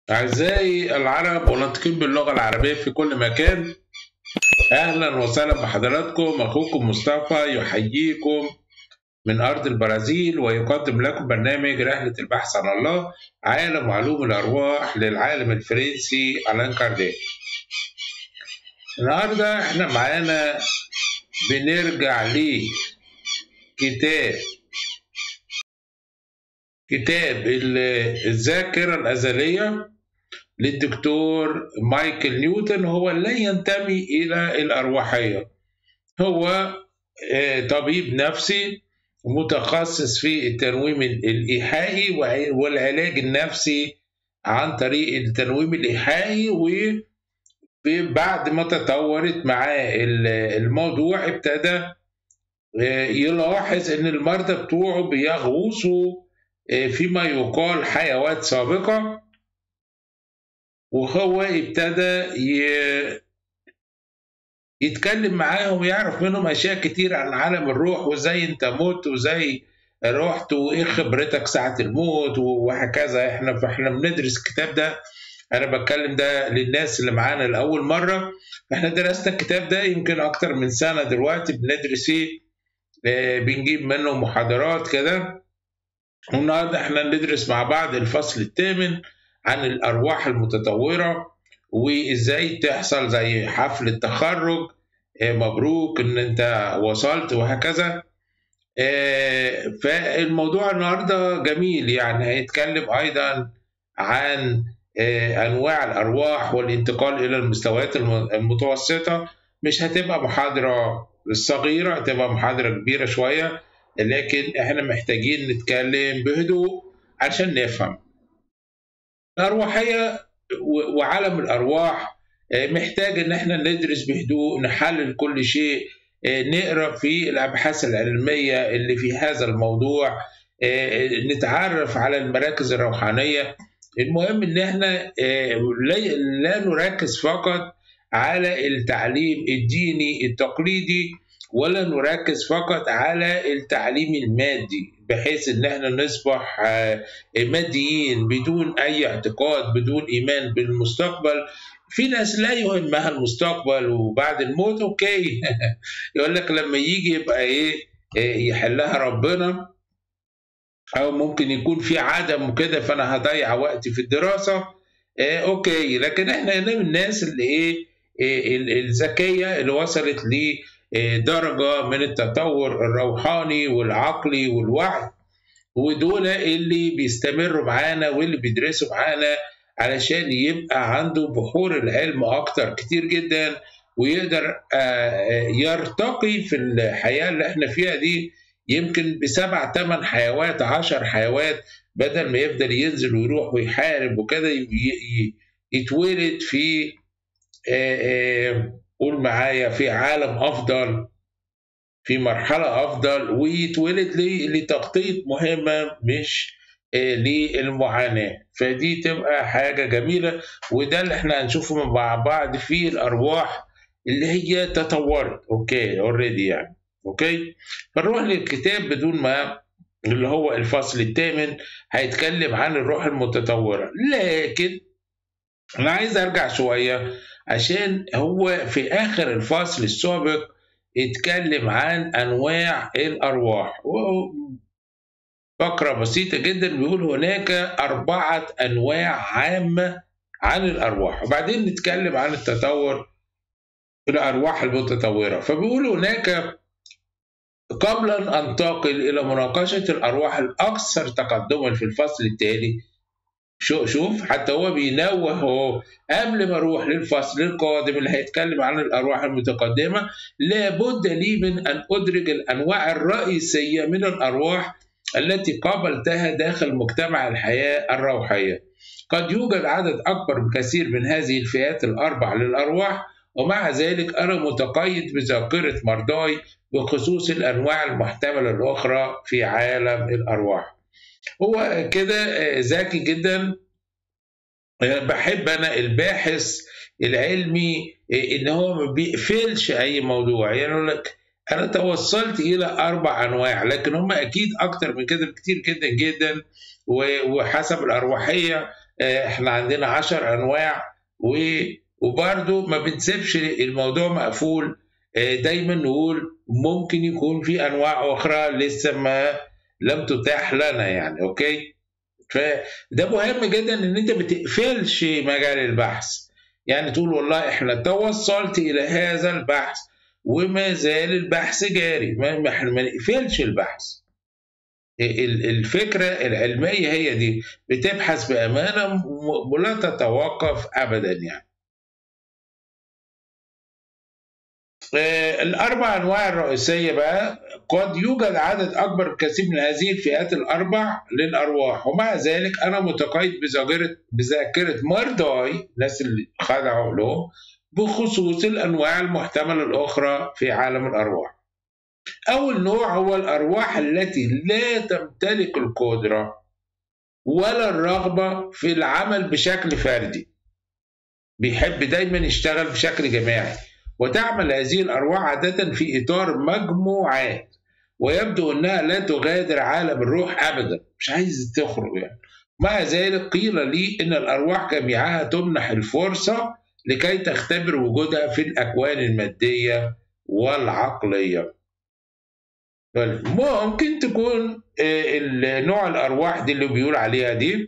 أعزائي العرب والناطقين باللغة العربية في كل مكان أهلا وسهلا بحضراتكم أخوكم مصطفى يحييكم من أرض البرازيل ويقدم لكم برنامج رحلة البحث عن الله عالم علوم الأرواح للعالم الفرنسي ألان كارديك النهاردة احنا معانا بنرجع لكتاب كتاب الذاكرة الأزلية للدكتور مايكل نيوتن هو لا ينتمي إلى الأرواحية هو طبيب نفسي متخصص في التنويم الإيحائي والعلاج النفسي عن طريق التنويم الإيحائي وبعد ما تطورت معاه الموضوع ابتدى يلاحظ ان المرضى بتوعه بيغوصوا فيما يقال حيوات سابقة وهو ابتدى يتكلم معاهم ويعرف منهم أشياء كتير عن عالم الروح وازاي انت مت وازاي رحت وايه خبرتك ساعة الموت وهكذا احنا فاحنا بندرس الكتاب ده انا بتكلم ده للناس اللي معانا لاول مرة احنا درسنا الكتاب ده يمكن اكتر من سنة دلوقتي بندرس فيه بنجيب منه محاضرات كده والنهارده احنا ندرس مع بعض الفصل الثامن عن الارواح المتطوره وازاي تحصل زي حفل التخرج مبروك ان انت وصلت وهكذا فالموضوع النهارده جميل يعني هيتكلم ايضا عن انواع الارواح والانتقال الى المستويات المتوسطه مش هتبقى محاضره صغيره هتبقى محاضره كبيره شويه لكن احنا محتاجين نتكلم بهدوء عشان نفهم الأرواحية وعالم الأرواح محتاج إن احنا ندرس بهدوء نحلل كل شيء نقرا في الأبحاث العلمية اللي في هذا الموضوع نتعرف على المراكز الروحانية المهم إن احنا لا نركز فقط على التعليم الديني التقليدي ولا نركز فقط على التعليم المادي بحيث ان احنا نصبح ماديين بدون اي اعتقاد بدون ايمان بالمستقبل في ناس لا يهمها المستقبل وبعد الموت اوكي يقول لك لما يجي يبقى ايه يحلها ربنا او ممكن يكون في عدم وكده فانا هضيع وقتي في الدراسه اوكي لكن احنا من الناس اللي ايه الذكيه اللي وصلت ل درجة من التطور الروحاني والعقلي والوعي ودول اللي بيستمروا معانا واللي بيدرسوا معانا علشان يبقى عنده بحور العلم أكتر كتير جدا ويقدر يرتقي في الحياة اللي احنا فيها دي يمكن بسبع ثمان حيوات عشر حيوات بدل ما يفضل ينزل ويروح ويحارب وكده يتولد في قول معايا في عالم افضل في مرحله افضل ويتولد لتغطيه مهمه مش للمعاناه فدي تبقى حاجه جميله وده اللي احنا هنشوفه مع بعض في الارواح اللي هي تطورت اوكي اوريدي يعني اوكي فنروح للكتاب بدون ما اللي هو الفصل الثامن هيتكلم عن الروح المتطوره لكن انا عايز ارجع شويه عشان هو في آخر الفصل السابق اتكلم عن أنواع الأرواح فقرة بسيطة جدا بيقول هناك أربعة أنواع عامة عن الأرواح وبعدين نتكلم عن التطور في الأرواح المتطورة فبيقول هناك قبل أن أنتقل إلى مناقشة الأرواح الأكثر تقدما في الفصل التالي شوف شوف حتى هو بينوه هو قبل ما اروح للفصل القادم اللي هيتكلم عن الارواح المتقدمه لابد لي من ان ادرج الانواع الرئيسيه من الارواح التي قابلتها داخل مجتمع الحياه الروحيه. قد يوجد عدد اكبر بكثير من هذه الفئات الاربع للارواح ومع ذلك انا متقيد بذاكره مرضاي بخصوص الانواع المحتمله الاخرى في عالم الارواح. هو كده ذكي جدا بحب انا الباحث العلمي ان هو ما بيقفلش اي موضوع يعني يقول لك انا توصلت الى اربع انواع لكن هم اكيد اكتر من كده بكتير جدا جدا وحسب الارواحيه احنا عندنا عشر انواع وبرضه ما بنسيبش الموضوع مقفول دايما نقول ممكن يكون في انواع اخرى لسه ما لم تتاح لنا يعني اوكي فده مهم جدا ان انت ما تقفلش مجال البحث يعني تقول والله احنا توصلت الى هذا البحث وما زال البحث جاري ما احنا ما نقفلش البحث الفكرة العلمية هي دي بتبحث بأمانة ولا تتوقف أبدا يعني الأربع أنواع الرئيسية بقى قد يوجد عدد أكبر بكثير من هذه الفئات الأربع للأرواح ومع ذلك أنا متقيد بذاكرة بذاكرة مارداي الناس اللي خدعوا له بخصوص الأنواع المحتملة الأخرى في عالم الأرواح أول نوع هو الأرواح التي لا تمتلك القدرة ولا الرغبة في العمل بشكل فردي بيحب دايما يشتغل بشكل جماعي وتعمل هذه الأرواح عادة في إطار مجموعات ويبدو أنها لا تغادر عالم الروح أبدا مش عايز تخرج يعني مع ذلك قيل لي أن الأرواح جميعها تمنح الفرصة لكي تختبر وجودها في الأكوان المادية والعقلية ممكن تكون نوع الأرواح دي اللي بيقول عليها دي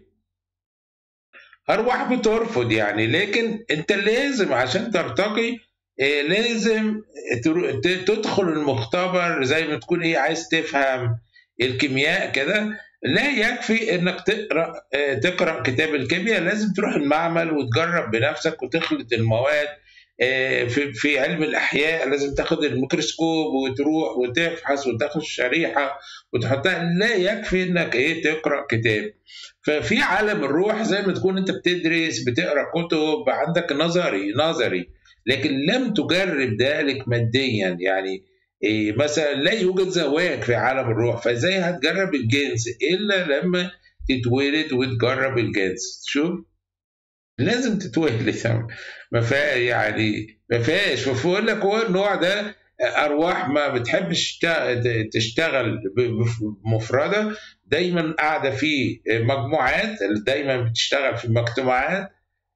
أرواح بترفض يعني لكن أنت لازم عشان ترتقي لازم تدخل المختبر زي ما تكون ايه عايز تفهم الكيمياء كده لا يكفي انك تقرا تقرا كتاب الكيمياء لازم تروح المعمل وتجرب بنفسك وتخلط المواد في في علم الاحياء لازم تاخد الميكروسكوب وتروح وتفحص وتاخد شريحه وتحطها لا يكفي انك ايه تقرا كتاب ففي عالم الروح زي ما تكون انت بتدرس بتقرا كتب عندك نظري نظري لكن لم تجرب ذلك ماديا يعني إيه مثلا لا يوجد زواج في عالم الروح فازاي هتجرب الجنس الا لما تتولد وتجرب الجنس شوف لازم تتولد ما فيها يعني ما فيهاش فبقول لك هو النوع ده ارواح ما بتحبش تشتغل مفرده دايما قاعده في مجموعات دايما بتشتغل في مجتمعات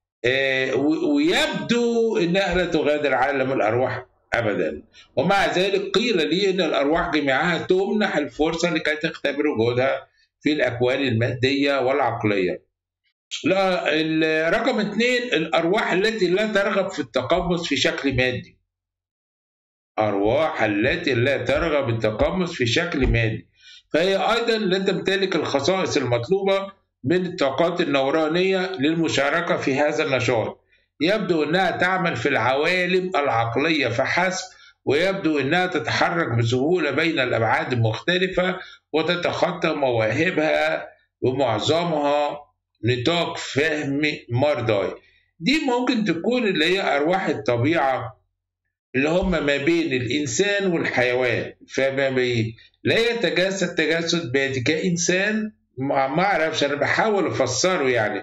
ويبدو انها لا تغادر عالم الارواح ابدا ومع ذلك قيل لي ان الارواح جميعها تمنح الفرصه لكي تختبر وجودها في الاكوان الماديه والعقليه لا رقم اثنين الارواح التي لا ترغب في التقمص في شكل مادي ارواح التي لا ترغب التقمص في شكل مادي فهي ايضا لا تمتلك الخصائص المطلوبه من الطاقات النورانية للمشاركة في هذا النشاط يبدو أنها تعمل في العوالم العقلية فحسب ويبدو أنها تتحرك بسهولة بين الأبعاد المختلفة وتتخطى مواهبها ومعظمها نطاق فهم مارداي دي ممكن تكون اللي هي أرواح الطبيعة اللي هم ما بين الإنسان والحيوان فما بي لا يتجسد تجسد بادي كإنسان ما اعرفش انا بحاول افسره يعني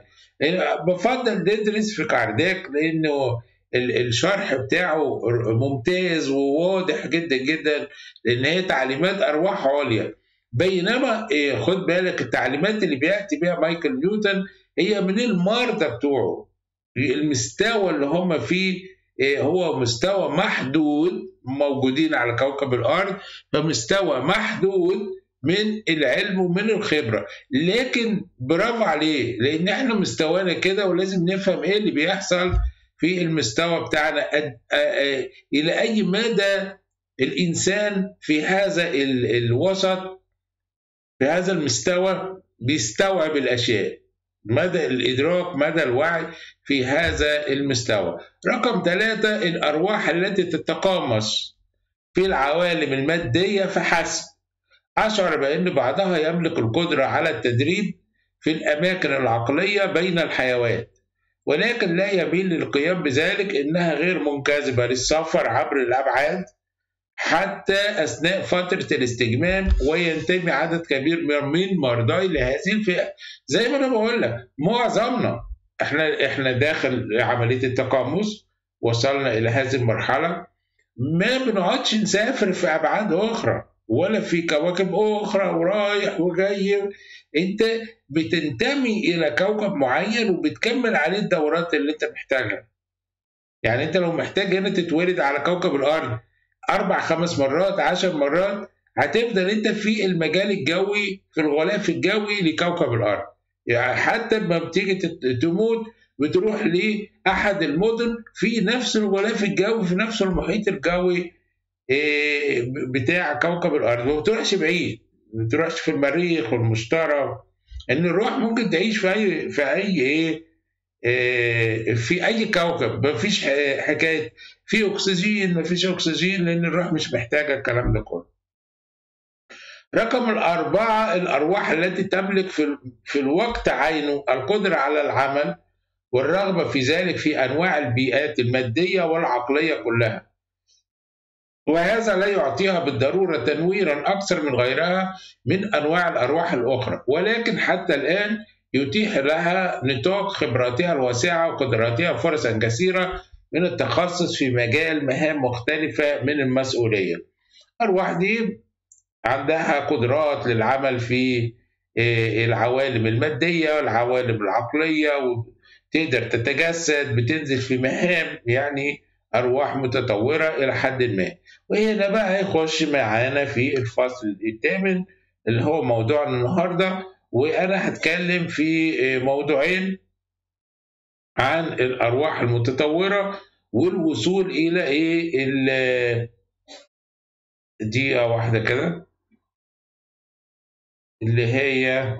بفضل ندرس في كارداك لانه الشرح بتاعه ممتاز وواضح جدا جدا لان هي تعليمات ارواح عليا بينما خد بالك التعليمات اللي بياتي بها مايكل نيوتن هي من المرضى بتوعه المستوى اللي هم فيه هو مستوى محدود موجودين على كوكب الارض فمستوى محدود من العلم ومن الخبره لكن برافو عليه لان احنا مستوانا كده ولازم نفهم ايه اللي بيحصل في المستوى بتاعنا الى اي مدى الانسان في هذا الوسط في هذا المستوى بيستوعب الاشياء مدى الادراك مدى الوعي في هذا المستوى رقم ثلاثة الارواح التي تتقامص في العوالم الماديه فحسب أشعر بأن بعضها يملك القدرة على التدريب في الأماكن العقلية بين الحيوان ولكن لا يميل للقيام بذلك إنها غير منجذبة للسفر عبر الأبعاد حتى أثناء فترة الاستجمام وينتمي عدد كبير من مرضاي لهذه الفئة زي ما أنا بقول لك معظمنا إحنا إحنا داخل عملية التقمص وصلنا إلى هذه المرحلة ما بنقعدش نسافر في أبعاد أخرى ولا في كواكب أخرى ورايح وجاي أنت بتنتمي إلى كوكب معين وبتكمل عليه الدورات اللي أنت محتاجها يعني أنت لو محتاج هنا تتولد على كوكب الأرض أربع خمس مرات عشر مرات هتفضل أنت في المجال الجوي في الغلاف الجوي لكوكب الأرض يعني حتى لما بتيجي تموت بتروح لأحد المدن في نفس الغلاف الجوي في نفس المحيط الجوي إيه، بتاع كوكب الارض ما بتروحش بعيد ما بتروحش في المريخ والمشتري ان الروح ممكن تعيش في اي في اي ايه, إيه في اي كوكب ما فيش حكايه في اكسجين ما فيش اكسجين لان الروح مش محتاجه الكلام ده كله رقم الأربعة الأرواح التي تملك في, في الوقت عينه القدرة على العمل والرغبة في ذلك في أنواع البيئات المادية والعقلية كلها وهذا لا يعطيها بالضرورة تنويرا أكثر من غيرها من أنواع الأرواح الأخرى ولكن حتى الآن يتيح لها نطاق خبراتها الواسعة وقدراتها فرصا كثيرة من التخصص في مجال مهام مختلفة من المسؤولية أرواح دي عندها قدرات للعمل في آه، العوالم المادية والعوالم العقلية وتقدر تتجسد بتنزل في مهام يعني أرواح متطورة إلى حد ما وهنا بقى هيخش معانا في الفصل الثامن اللي هو موضوعنا النهاردة وأنا هتكلم في موضوعين عن الأرواح المتطورة والوصول إلى إيه دقيقة واحدة كده اللي هي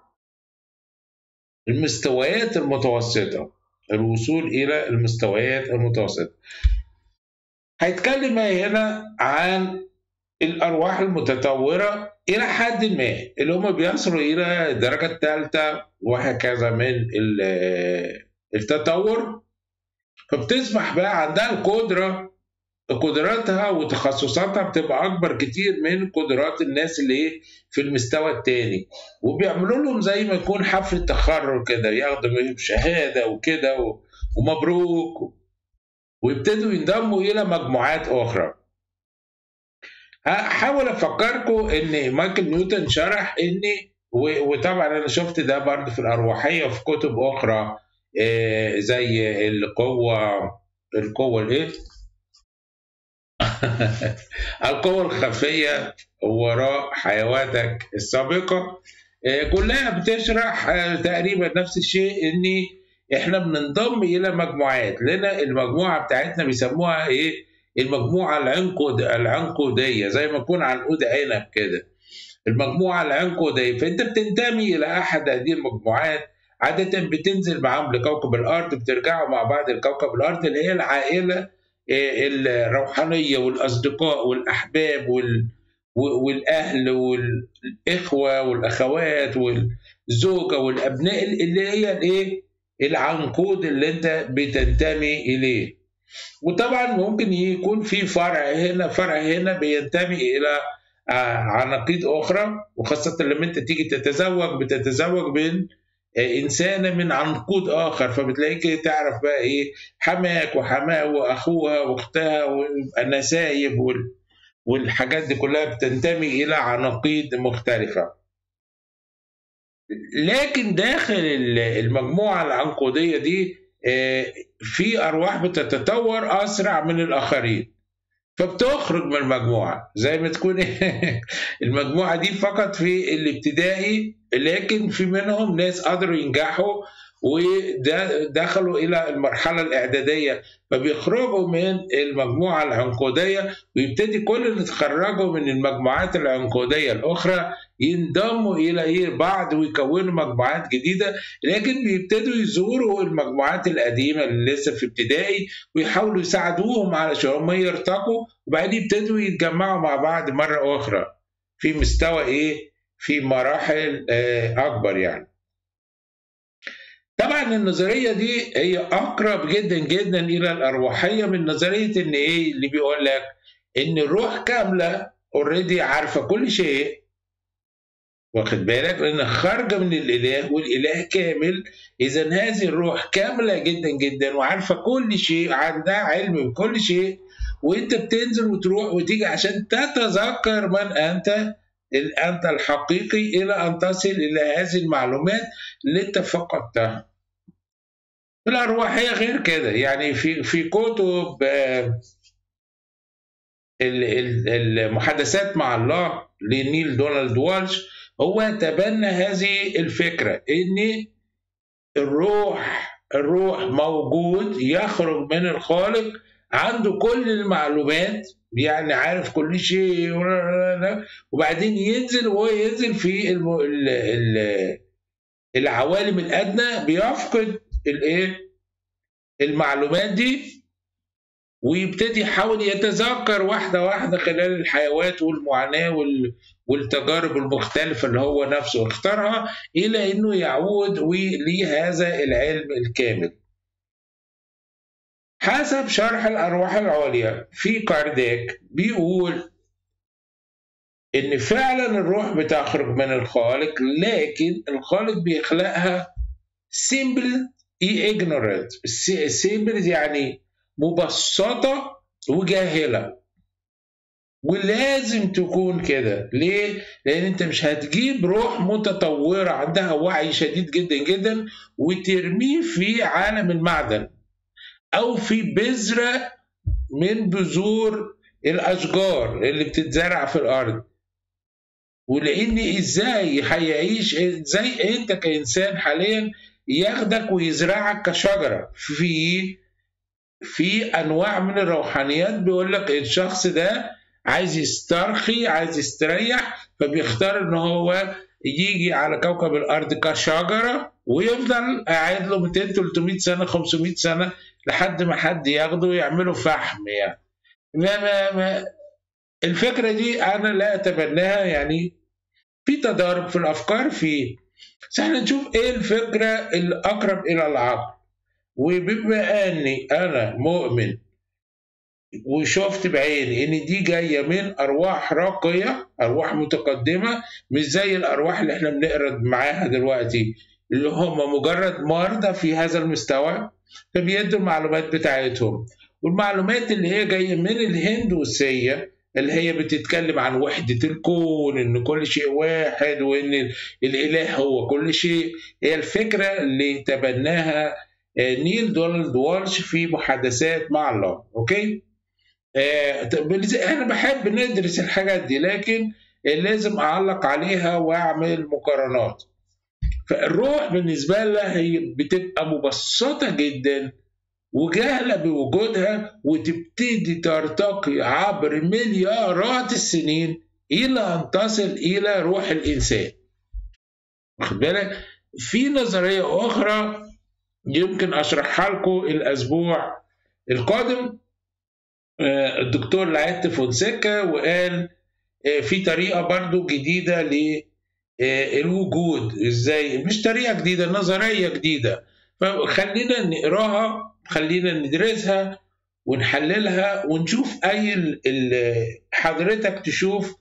المستويات المتوسطة الوصول إلى المستويات المتوسطة هيتكلم هنا عن الأرواح المتطورة إلى حد ما اللي هم بيصلوا إلى الدرجة الثالثة وهكذا من التطور فبتصبح بقى عندها القدرة قدراتها وتخصصاتها بتبقى أكبر كتير من قدرات الناس اللي إيه في المستوى التاني وبيعملوا لهم زي ما يكون حفلة تخرج كده ياخدوا شهادة وكده ومبروك ويبتدوا ينضموا إلى مجموعات أخرى هحاول أفكركم إن مايكل نيوتن شرح إن وطبعا أنا شفت ده برضه في الأرواحية وفي كتب أخرى آه، زي القوة القوة الإيه؟ القوة الخفية وراء حيواتك السابقة آه، كلها بتشرح آه، تقريبا نفس الشيء ان احنا بننضم الى مجموعات لنا المجموعه بتاعتنا بيسموها ايه المجموعه العنقود العنقوديه زي ما يكون عنقود عنب كده المجموعه العنقوديه فانت بتنتمي الى احد هذه المجموعات عاده بتنزل معاهم لكوكب الارض بترجعوا مع بعض لكوكب الارض اللي هي العائله آه، الروحانيه والاصدقاء والاحباب وال والاهل والاخوه والاخوات والزوجه والابناء اللي هي الايه العنقود اللي انت بتنتمي اليه وطبعا ممكن يكون في فرع هنا فرع هنا بينتمي الى آه، عناقيد اخرى وخاصه لما انت تيجي تتزوج بتتزوج من آه، انسانه من عنقود اخر فبتلاقيك تعرف بقى ايه حماك وحماه واخوها واختها والنسايب والحاجات دي كلها بتنتمي الى عناقيد مختلفه لكن داخل المجموعة العنقودية دي آه، في أرواح بتتطور أسرع من الآخرين فبتخرج من المجموعة زي ما تكون المجموعة دي فقط في الابتدائي لكن في منهم ناس قدروا ينجحوا ودخلوا الى المرحله الاعداديه فبيخرجوا من المجموعه العنقوديه ويبتدي كل اللي اتخرجوا من المجموعات العنقوديه الاخرى ينضموا الى ايه بعض ويكونوا مجموعات جديده لكن بيبتدوا يزوروا المجموعات القديمه اللي لسه في ابتدائي ويحاولوا يساعدوهم علشان هم يرتقوا وبعدين يبتدوا يتجمعوا مع بعض مره اخرى في مستوى ايه في مراحل آه، اكبر يعني طبعا النظريه دي هي اقرب جدا جدا الى الارواحيه من نظريه ان ايه اللي بيقول لك ان الروح كامله اوريدي عارفه كل شيء واخد بالك لان خارجه من الاله والاله كامل اذا هذه الروح كامله جدا جدا وعارفه كل شيء عندها علم بكل شيء وانت بتنزل وتروح وتيجي عشان تتذكر من انت انت الحقيقي الى ان تصل الى هذه المعلومات اللي انت فقدتها الارواحيه غير كده يعني في في كتب المحادثات مع الله لنيل دونالد والش هو تبنى هذه الفكره ان الروح الروح موجود يخرج من الخالق عنده كل المعلومات يعني عارف كل شيء وبعدين ينزل وهو ينزل في العوالم الادنى بيفقد الايه المعلومات دي ويبتدي يحاول يتذكر واحدة واحدة خلال الحيوات والمعاناة والتجارب المختلفة اللي هو نفسه اختارها إلى أنه يعود لهذا العلم الكامل حسب شرح الأرواح العليا في كارديك بيقول إن فعلا الروح بتخرج من الخالق لكن الخالق بيخلقها سيمبل اي ignorant سيمبل يعني مبسطة وجاهلة ولازم تكون كده ليه؟ لأن أنت مش هتجيب روح متطورة عندها وعي شديد جدا جدا وترميه في عالم المعدن أو في بذرة من بذور الأشجار اللي بتتزرع في الأرض ولأن إزاي هيعيش إزاي أنت كإنسان حاليا ياخدك ويزرعك كشجرة في في انواع من الروحانيات بيقول لك الشخص ده عايز يسترخي عايز يستريح فبيختار ان هو يجي على كوكب الارض كشجره ويفضل قاعد له 200 300 سنه 500 سنه لحد ما حد ياخده ويعمله فحم يعني ما ما ما الفكره دي انا لا اتبناها يعني في تضارب في الافكار في بس احنا نشوف ايه الفكره الاقرب الى العقل وبما اني انا مؤمن وشفت بعيني ان دي جايه من ارواح راقيه ارواح متقدمه مش زي الارواح اللي احنا بنقرا معاها دلوقتي اللي هم مجرد مرضى في هذا المستوى فبيدوا المعلومات بتاعتهم والمعلومات اللي هي جايه من الهندوسيه اللي هي بتتكلم عن وحدة الكون إن كل شيء واحد وإن الإله هو كل شيء هي الفكرة اللي تبناها آه، نيل دونالد والش في محادثات مع الله اوكي آه انا بحب ندرس الحاجات دي لكن لازم اعلق عليها واعمل مقارنات فالروح بالنسبه لها هي بتبقى مبسطه جدا وجاهله بوجودها وتبتدي ترتقي عبر مليارات السنين الى ان تصل الى روح الانسان واخد بالك في نظريه اخرى يمكن اشرحها لكم الاسبوع القادم آه، الدكتور لعت فونسيكا وقال آه، في طريقه برضو جديده للوجود ازاي مش طريقه جديده نظريه جديده فخلينا نقراها خلينا ندرسها ونحللها ونشوف اي حضرتك تشوف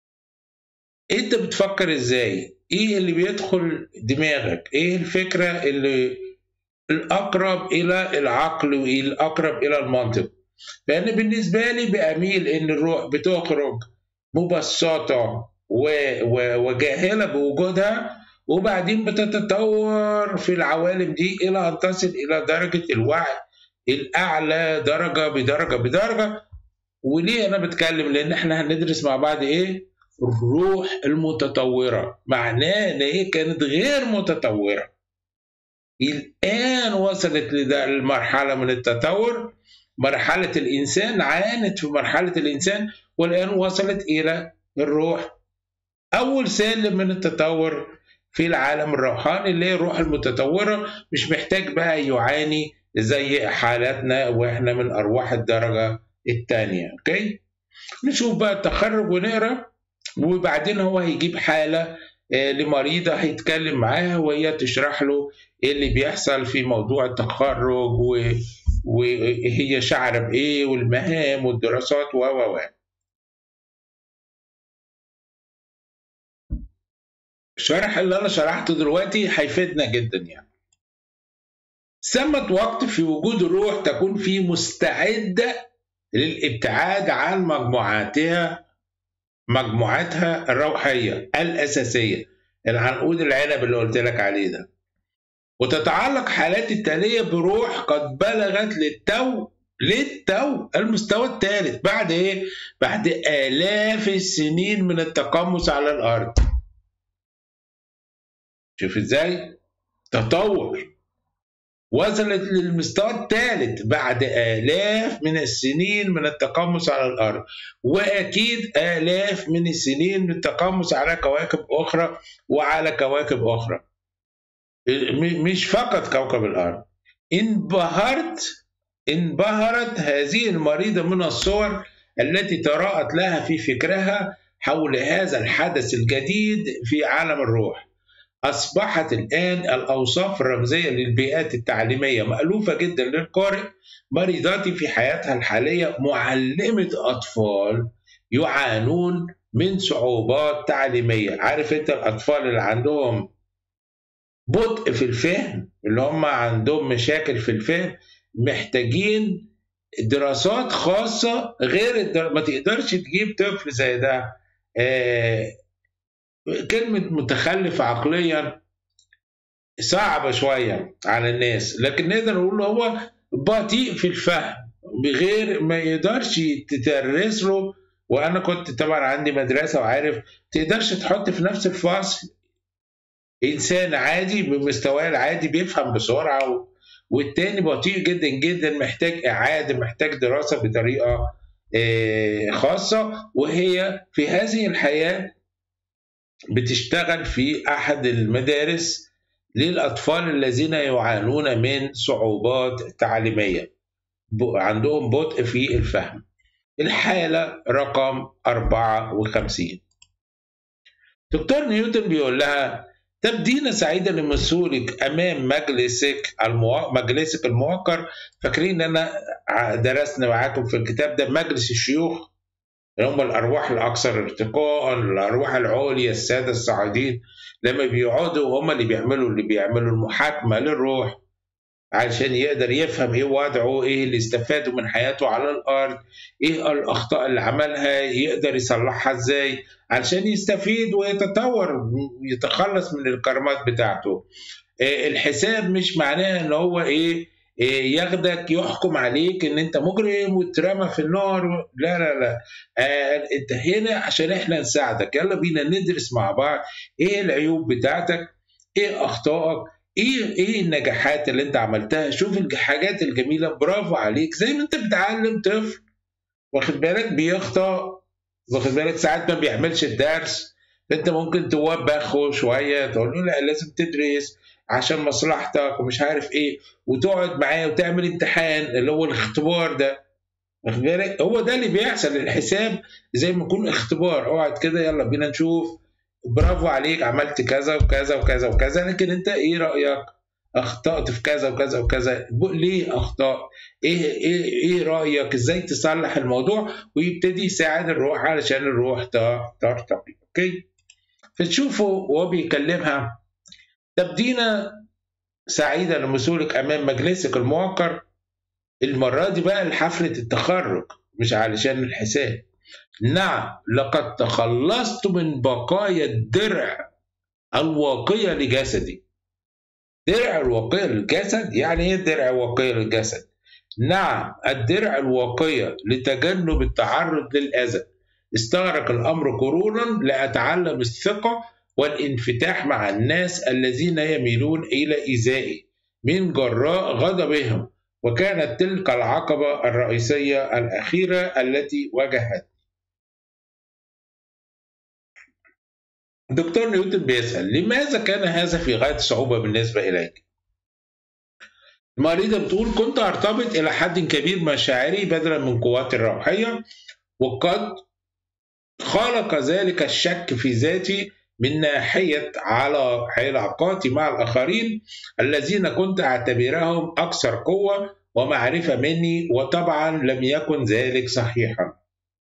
انت بتفكر ازاي ايه اللي بيدخل دماغك ايه الفكره اللي الأقرب إلى العقل والأقرب إلى المنطق لأن بالنسبة لي بأميل إن الروح بتخرج مبسطة وجاهلة بوجودها وبعدين بتتطور في العوالم دي إلى أن تصل إلى درجة الوعي الأعلى درجة بدرجة بدرجة وليه أنا بتكلم لأن إحنا هندرس مع بعض إيه الروح المتطورة معناه إن هي كانت غير متطورة الآن وصلت للمرحلة من التطور مرحلة الإنسان عانت في مرحلة الإنسان والآن وصلت إلى الروح أول سلم من التطور في العالم الروحاني اللي هي الروح المتطورة مش محتاج بقى يعاني زي حالاتنا وإحنا من أرواح الدرجة الثانية أوكي نشوف بقى التخرج ونقرأ وبعدين هو هيجيب حالة آه، لمريضة هيتكلم معاها وهي تشرح له ايه اللي بيحصل في موضوع التخرج وهي شعر بايه والمهام والدراسات و و و الشرح اللي انا شرحته دلوقتي هيفيدنا جدا يعني ثمة وقت في وجود الروح تكون فيه مستعدة للابتعاد عن مجموعاتها مجموعاتها الروحية الأساسية العنقود العنب اللي قلت لك عليه ده وتتعلق حالات التالية بروح قد بلغت للتو للتو المستوى الثالث بعد ايه؟ بعد آلاف السنين من التقمص على الأرض شوف ازاي؟ تطور وصلت للمستوى الثالث بعد آلاف من السنين من التقمص على الأرض وأكيد آلاف من السنين من التقمص على كواكب أخرى وعلى كواكب أخرى مش فقط كوكب الأرض انبهرت انبهرت هذه المريضة من الصور التي تراءت لها في فكرها حول هذا الحدث الجديد في عالم الروح أصبحت الآن الأوصاف الرمزية للبيئات التعليمية مألوفة جدا للقارئ مريضاتي في حياتها الحالية معلمة أطفال يعانون من صعوبات تعليمية عارف أنت الأطفال اللي عندهم بطء في الفهم اللي هم عندهم مشاكل في الفهم محتاجين دراسات خاصة غير الدر... ما تقدرش تجيب طفل زي ده آه كلمة متخلف عقليا صعبة شوية على الناس لكن نقدر نقول هو بطيء في الفهم بغير ما يقدرش تدرس له وانا كنت طبعا عندي مدرسه وعارف تقدرش تحط في نفس الفصل انسان عادي بمستواه العادي بيفهم بسرعه والتاني بطيء جدا جدا محتاج اعاده محتاج دراسه بطريقه خاصه وهي في هذه الحياه بتشتغل في احد المدارس للاطفال الذين يعانون من صعوبات تعليميه عندهم بطء في الفهم الحاله رقم 54 دكتور نيوتن بيقول لها تبدين سعيدا لمسؤولك امام مجلسك المو... مجلسك الموقر فاكرين ان انا درسنا معاكم في الكتاب ده مجلس الشيوخ اللي هم الارواح الاكثر ارتقاء الارواح العليا الساده الصاعدين لما بيقعدوا هم اللي بيعملوا اللي بيعملوا المحاكمه للروح علشان يقدر يفهم ايه وضعه ايه اللي استفاده من حياته على الارض ايه الاخطاء اللي عملها يقدر يصلحها ازاي علشان يستفيد ويتطور يتخلص من الكرامات بتاعته إيه الحساب مش معناه ان هو ايه, إيه ياخدك يحكم عليك ان انت مجرم وترمى في النار لا لا لا آه انت هنا عشان احنا نساعدك يلا بينا ندرس مع بعض ايه العيوب بتاعتك ايه اخطائك ايه ايه النجاحات اللي انت عملتها شوف الحاجات الجميله برافو عليك زي ما انت بتعلم طفل واخد بالك بيخطأ واخد بالك ساعات ما بيعملش الدرس انت ممكن توبخه شويه تقول له لا لازم تدرس عشان مصلحتك ومش عارف ايه وتقعد معاه وتعمل امتحان اللي هو الاختبار ده واخد بالك هو ده اللي بيحصل الحساب زي ما يكون اختبار اقعد كده يلا بينا نشوف برافو عليك عملت كذا وكذا وكذا وكذا لكن انت ايه رايك اخطات في كذا وكذا وكذا ليه اخطاء ايه ايه ايه رايك ازاي تصلح الموضوع ويبتدي يساعد الروح علشان الروح ترتقي اوكي فتشوفوا وهو بيكلمها تبدينا سعيدا لمثولك امام مجلسك الموقر المره دي بقى لحفله التخرج مش علشان الحساب نعم لقد تخلصت من بقايا الدرع الواقية لجسدي درع الواقية للجسد يعني ايه الدرع الواقية للجسد نعم الدرع الواقية لتجنب التعرض للأذى استغرق الأمر قرونا لأتعلم الثقة والانفتاح مع الناس الذين يميلون إلى إيذائي من جراء غضبهم وكانت تلك العقبة الرئيسية الأخيرة التي واجهتني دكتور نيوتن بيسأل لماذا كان هذا في غاية الصعوبة بالنسبة إليك؟ المريضة بتقول كنت أرتبط إلى حد كبير مشاعري بدلا من قواتي الروحية وقد خلق ذلك الشك في ذاتي من ناحية على علاقاتي مع الآخرين الذين كنت أعتبرهم أكثر قوة ومعرفة مني وطبعا لم يكن ذلك صحيحا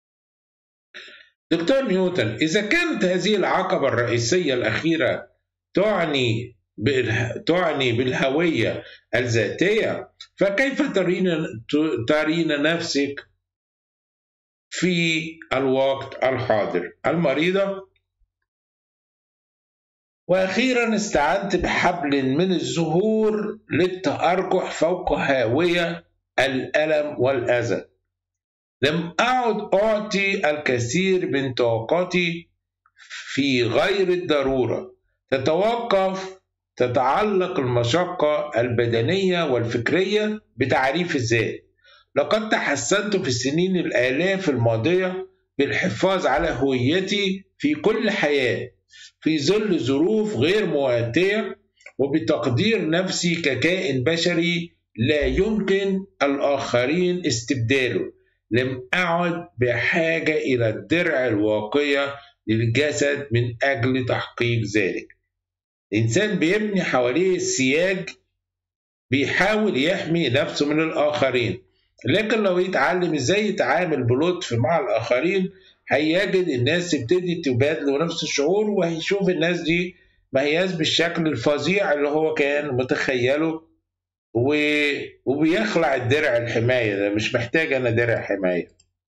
دكتور نيوتن إذا كانت هذه العقبة الرئيسية الأخيرة تعني تعني بالهوية الذاتية فكيف ترين ترين نفسك في الوقت الحاضر المريضة وأخيرا استعنت بحبل من الزهور للتأرجح فوق هاوية الألم والأذى لم أعد أعطي الكثير من طاقتي في غير الضرورة تتوقف تتعلق المشقة البدنية والفكرية بتعريف الذات لقد تحسنت في السنين الآلاف الماضية بالحفاظ على هويتي في كل حياة في ظل ظروف غير مواتية وبتقدير نفسي ككائن بشري لا يمكن الآخرين استبداله لم أعد بحاجة إلى الدرع الواقية للجسد من أجل تحقيق ذلك الإنسان بيبني حواليه السياج بيحاول يحمي نفسه من الآخرين لكن لو يتعلم ازاي يتعامل بلطف مع الآخرين هيجد الناس تبتدي تبادله نفس الشعور وهيشوف الناس دي ما هياش بالشكل الفظيع اللي هو كان متخيله و... وبيخلع الدرع الحماية ده مش محتاج أنا درع حماية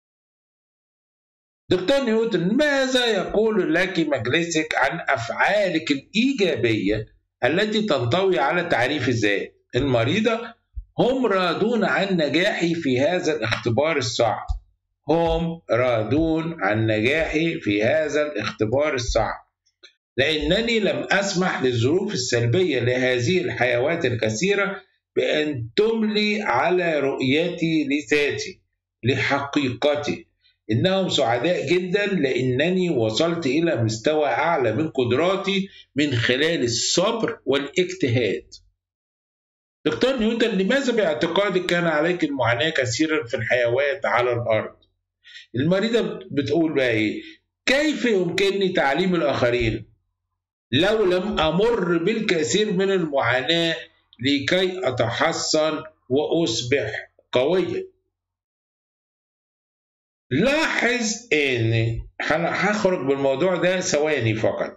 دكتور نيوتن ماذا يقول لك مجلسك عن أفعالك الإيجابية التي تنطوي على تعريف الذات المريضة هم راضون عن نجاحي في هذا الاختبار الصعب هم راضون عن نجاحي في هذا الاختبار الصعب لأنني لم أسمح للظروف السلبية لهذه الحيوات الكثيرة بأن تملي على رؤيتي لذاتي لحقيقتي إنهم سعداء جدا لأنني وصلت إلى مستوى أعلى من قدراتي من خلال الصبر والاجتهاد دكتور نيوتن لماذا باعتقادك كان عليك المعاناة كثيرا في الحيوات على الأرض؟ المريضة بتقول بقى إيه؟ كيف يمكنني تعليم الآخرين لو لم أمر بالكثير من المعاناة لكي أتحصن وأصبح قويا لاحظ ان هخرج بالموضوع ده ثواني فقط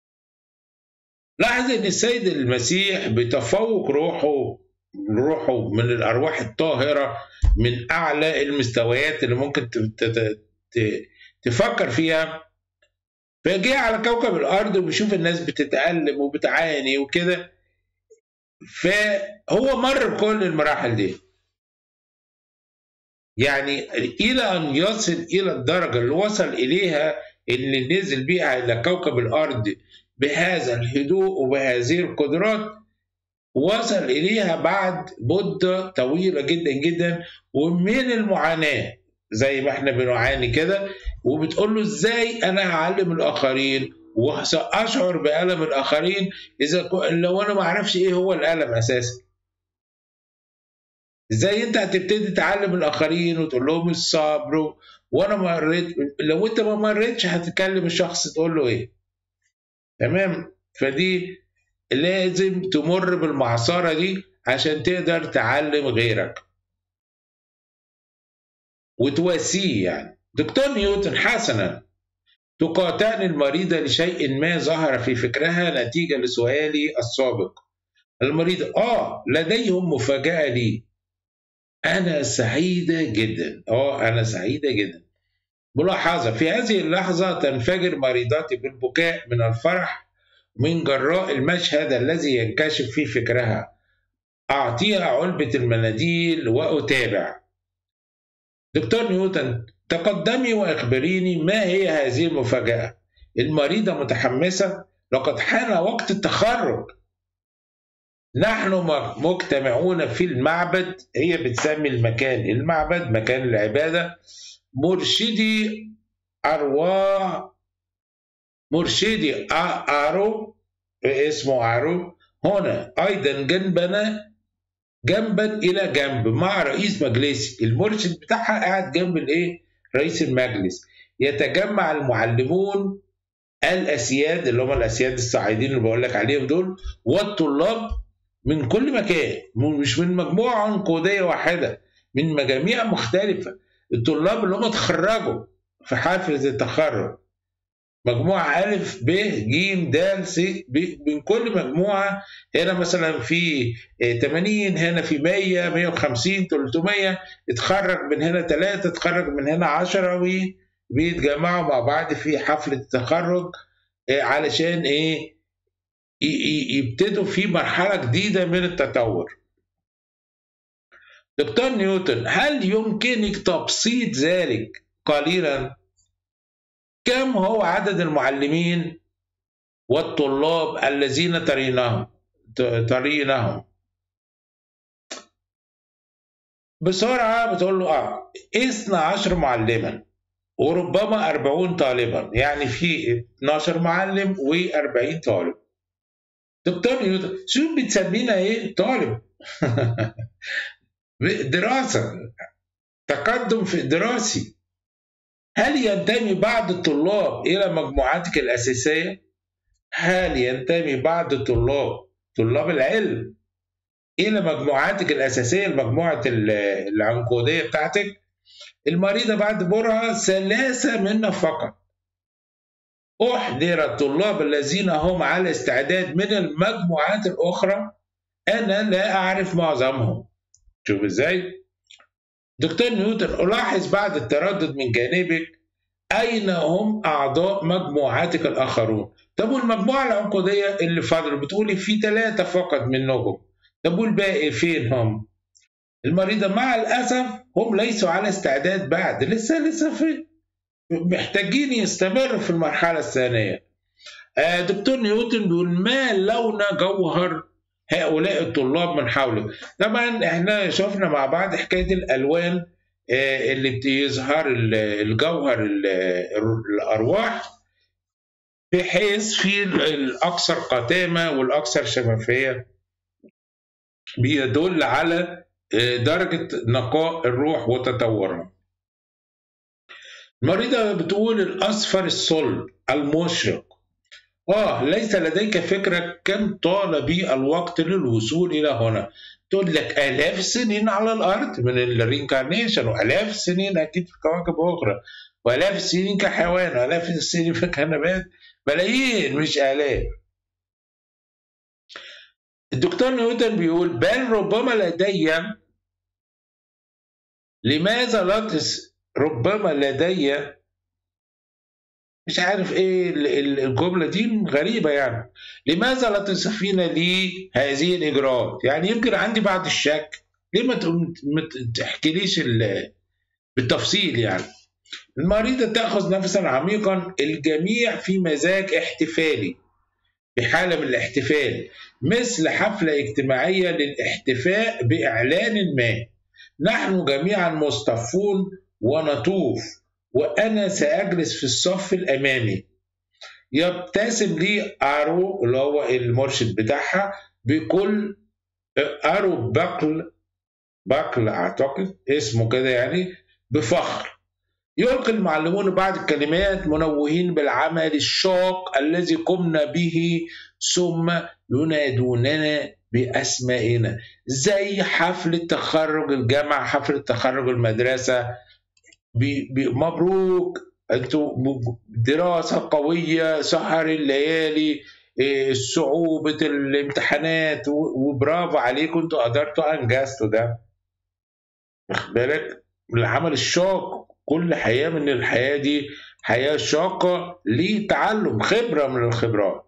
لاحظ ان السيد المسيح بتفوق روحه روحه من الارواح الطاهره من اعلى المستويات اللي ممكن تفكر فيها فجاء على كوكب الارض وبيشوف الناس بتتالم وبتعاني وكده فهو مر بكل المراحل دي يعني إلى أن يصل إلى الدرجة اللي وصل إليها اللي نزل بيها إلى كوكب الأرض بهذا الهدوء وبهذه القدرات وصل إليها بعد مدة طويلة جدا جدا ومن المعاناة زي ما احنا بنعاني كده وبتقول له ازاي انا هعلم الاخرين واشعر بالم الاخرين اذا لو انا ما اعرفش ايه هو الالم اساسا ازاي انت هتبتدي تعلم الاخرين وتقول لهم الصبر وانا مريت لو انت ما مريتش هتكلم الشخص تقول له ايه تمام فدي لازم تمر بالمعصره دي عشان تقدر تعلم غيرك وتواسيه يعني دكتور نيوتن حسنا تقاطعني المريضة لشيء ما ظهر في فكرها نتيجة لسؤالي السابق المريضة آه لديهم مفاجأة لي أنا سعيدة جدا آه أنا سعيدة جدا ملاحظة في هذه اللحظة تنفجر مريضاتي بالبكاء من الفرح من جراء المشهد الذي ينكشف في فكرها أعطيها علبة المناديل وأتابع دكتور نيوتن تقدمي وأخبريني ما هي هذه المفاجأة المريضة متحمسة لقد حان وقت التخرج نحن مجتمعون في المعبد هي بتسمي المكان المعبد مكان العبادة مرشدي أرواح مرشدي أرو اسمه أرو هنا أيضا جنبنا جنبا إلى جنب مع رئيس مجلسي المرشد بتاعها قاعد جنب الإيه رئيس المجلس يتجمع المعلمون الأسياد اللي هم الأسياد الصاعدين اللي بقول لك عليهم دول والطلاب من كل مكان مش من مجموعة عنقودية واحدة من مجاميع مختلفة الطلاب اللي هم اتخرجوا في حفلة التخرج مجموعة ألف ب ج د س من كل مجموعة هنا مثلا في 80 هنا في 100 150 300 اتخرج من هنا ثلاثة اتخرج من هنا 10 وبيتجمعوا مع بعض في حفلة التخرج علشان ايه يبتدوا في مرحلة جديدة من التطور دكتور نيوتن هل يمكنك تبسيط ذلك قليلا كم هو عدد المعلمين والطلاب الذين تريناهم تريناهم بسرعة بتقول له اه 12 معلما وربما 40 طالبا يعني في 12 معلم و40 طالب دكتور نيوتن شو بتسمينا ايه طالب دراسة تقدم في دراسي هل ينتمي بعض الطلاب إلى مجموعاتك الأساسية؟ هل ينتمي بعض الطلاب طلاب العلم إلى مجموعاتك الأساسية المجموعة العنقودية بتاعتك؟ المريضة بعد برهة ثلاثة منا فقط أحضر الطلاب الذين هم على استعداد من المجموعات الأخرى أنا لا أعرف معظمهم شوف إزاي؟ دكتور نيوتن ألاحظ بعد التردد من جانبك أين هم أعضاء مجموعاتك الآخرون؟ طب والمجموعة العنقودية اللي فاضلة بتقولي في ثلاثة فقط منهم طب والباقي فين هم؟ المريضة مع الأسف هم ليسوا على استعداد بعد لسه لسه في محتاجين يستمروا في المرحلة الثانية دكتور نيوتن بيقول ما لون جوهر هؤلاء الطلاب من حوله طبعا احنا شفنا مع بعض حكايه الالوان اللي بيظهر الجوهر الارواح بحيث في الاكثر قتامه والاكثر شفافيه بيدل على درجه نقاء الروح وتطورها المريضه بتقول الاصفر الصلب المشرق آه ليس لديك فكرة كم طال بي الوقت للوصول إلى هنا تقول لك آلاف السنين على الأرض من الرينكارنيشن وآلاف السنين أكيد في كواكب أخرى وآلاف السنين كحيوان وآلاف السنين في كنبات ملايين مش آلاف الدكتور نيوتن بيقول بل ربما لدي لماذا لا تس ربما لدي مش عارف ايه الجمله دي غريبه يعني لماذا لا تصفين لي هذه الاجراءات يعني يمكن عندي بعض الشك ليه ما تحكيليش بالتفصيل يعني المريضة تأخذ نفسا عميقا الجميع في مزاج احتفالي في حالة من الاحتفال مثل حفلة اجتماعية للاحتفاء بإعلان ما نحن جميعا مصطفون ونطوف وأنا سأجلس في الصف الأمامي يبتسم لي أرو اللي هو المرشد بتاعها بكل أرو بقل بقل أعتقد اسمه كده يعني بفخر يلقي المعلمون بعض الكلمات منوهين بالعمل الشاق الذي قمنا به ثم ينادوننا بأسمائنا زي حفلة تخرج الجامعة حفلة تخرج المدرسة بي بي مبروك انتوا دراسة قوية سهر الليالي صعوبة الامتحانات وبرافو عليكم انتوا قدرتوا انجزتوا ده واخد بالك العمل الشاق كل حياة من الحياة دي حياة شاقة لتعلم خبرة من الخبرات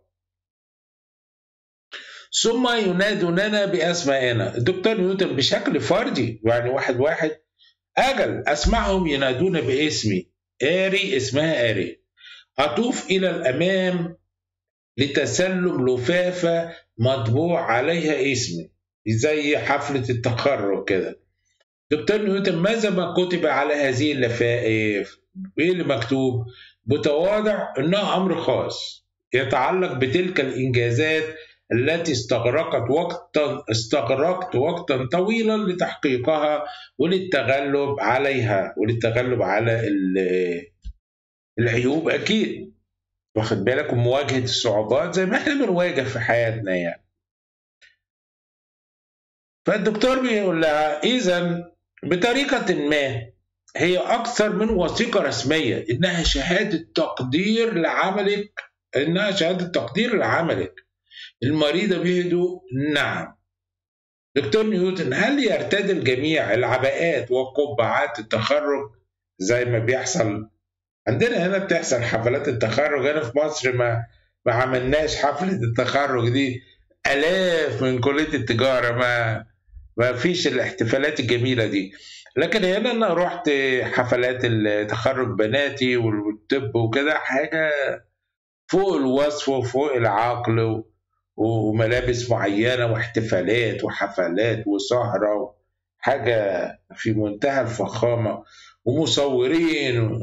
ثم ينادوننا بأسمائنا الدكتور نيوتن بشكل فردي يعني واحد واحد أجل أسمعهم ينادون باسمي آري اسمها آري أطوف إلى الأمام لتسلم لفافة مطبوع عليها اسمي زي حفلة التخرج كده دكتور نيوتن ماذا ما كتب على هذه اللفائف؟ ايه اللي مكتوب؟ بتواضع انها امر خاص يتعلق بتلك الانجازات التي استغرقت وقتا استغرقت وقتا طويلا لتحقيقها وللتغلب عليها وللتغلب على العيوب اكيد واخد بالك ومواجهه الصعوبات زي ما احنا بنواجه في حياتنا يعني فالدكتور بيقول لها اذا بطريقه ما هي أكثر من وثيقة رسمية إنها شهادة تقدير لعملك إنها شهادة تقدير لعملك المريضة بهدوء نعم دكتور نيوتن هل يرتدي الجميع العباءات وقبعات التخرج زي ما بيحصل عندنا هنا بتحصل حفلات التخرج هنا في مصر ما ما عملناش حفلة التخرج دي آلاف من كلية التجارة ما ما فيش الاحتفالات الجميلة دي لكن هنا أنا رحت حفلات التخرج بناتي والطب وكده حاجة فوق الوصف وفوق العقل وملابس معينة واحتفالات وحفلات وسهرة حاجة في منتهى الفخامة ومصورين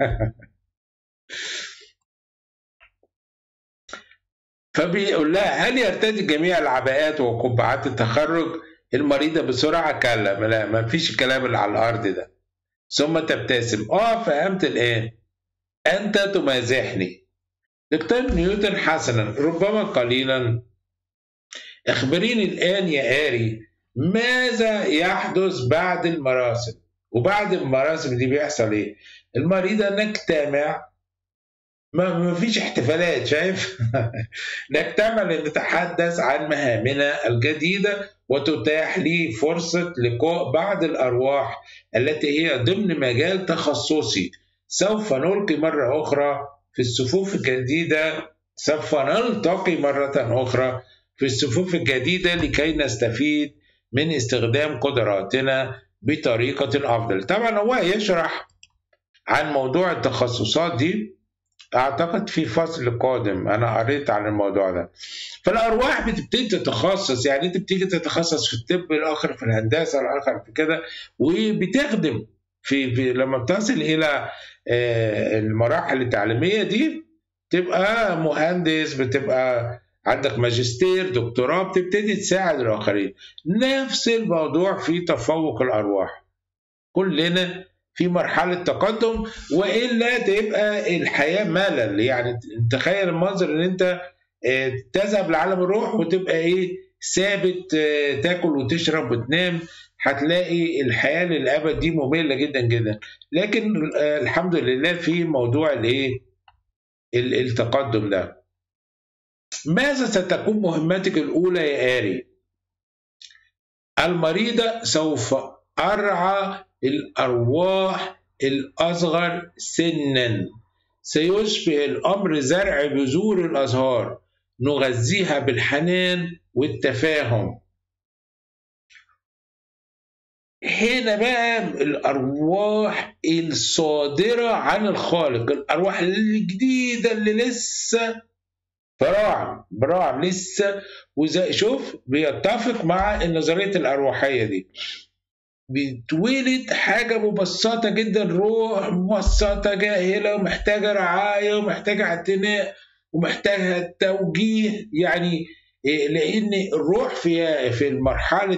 فبيقول لها هل يرتدي جميع العباءات وقبعات التخرج المريضة بسرعة كلا لا ما فيش الكلام اللي على الأرض ده ثم تبتسم اه فهمت الآن أنت تمازحني دكتور نيوتن حسنا ربما قليلا اخبريني الآن يا آري ماذا يحدث بعد المراسم وبعد المراسم دي بيحصل ايه المريضة نجتمع ما فيش احتفالات شايف نجتمع لنتحدث عن مهامنا الجديدة وتتاح لي فرصة لقاء بعض الأرواح التي هي ضمن مجال تخصصي سوف نلقي مرة أخرى في الصفوف الجديدة سوف نلتقي مرة أخرى في الصفوف الجديدة لكي نستفيد من استخدام قدراتنا بطريقة أفضل طبعا هو يشرح عن موضوع التخصصات دي أعتقد في فصل قادم أنا قريت عن الموضوع ده فالأرواح بتبتدي تتخصص يعني أنت بتيجي تتخصص في الطب الآخر في الهندسة الآخر في كده وبتخدم في, في لما بتصل إلى المراحل التعليمية دي تبقى مهندس بتبقى عندك ماجستير دكتوراه بتبتدي تساعد الآخرين نفس الموضوع في تفوق الأرواح كلنا في مرحلة تقدم وإلا تبقى الحياة ملل يعني تخيل المنظر إن أنت تذهب لعالم الروح وتبقى إيه ثابت تاكل وتشرب وتنام هتلاقي الحياة للأبد دي مملة جدا جدا لكن الحمد لله في موضوع الإيه التقدم ده ماذا ستكون مهمتك الأولى يا آري؟ المريضة سوف أرعى الأرواح الأصغر سنا سيشبه الأمر زرع بذور الأزهار نغذيها بالحنان والتفاهم هنا بقى الأرواح الصادرة عن الخالق الأرواح الجديدة اللي لسه براعم براعم لسه وزي شوف بيتفق مع نظريه الأرواحية دي بتولد حاجة مبسطة جدا روح مبسطة جاهلة ومحتاجة رعاية ومحتاجة اعتناء ومحتاجة توجيه يعني لأن الروح في في مرحلة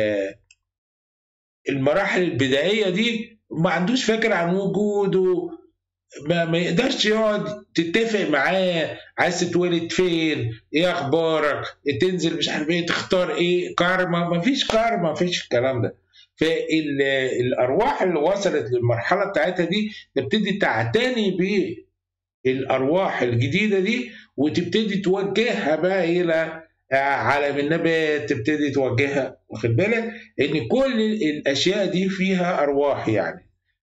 المراحل البدائية دي ما عندوش فكرة عن وجوده ما, ما يقدرش يقعد تتفق معاه عايز تتولد فين ايه اخبارك تنزل مش عارف ايه تختار ايه كارما ما فيش كارما ما فيش الكلام ده فالارواح اللي وصلت للمرحله بتاعتها دي تبتدي تعتني بالارواح الجديده دي وتبتدي توجهها بقى الى عالم النبات تبتدي توجهها واخد بالك ان كل الاشياء دي فيها ارواح يعني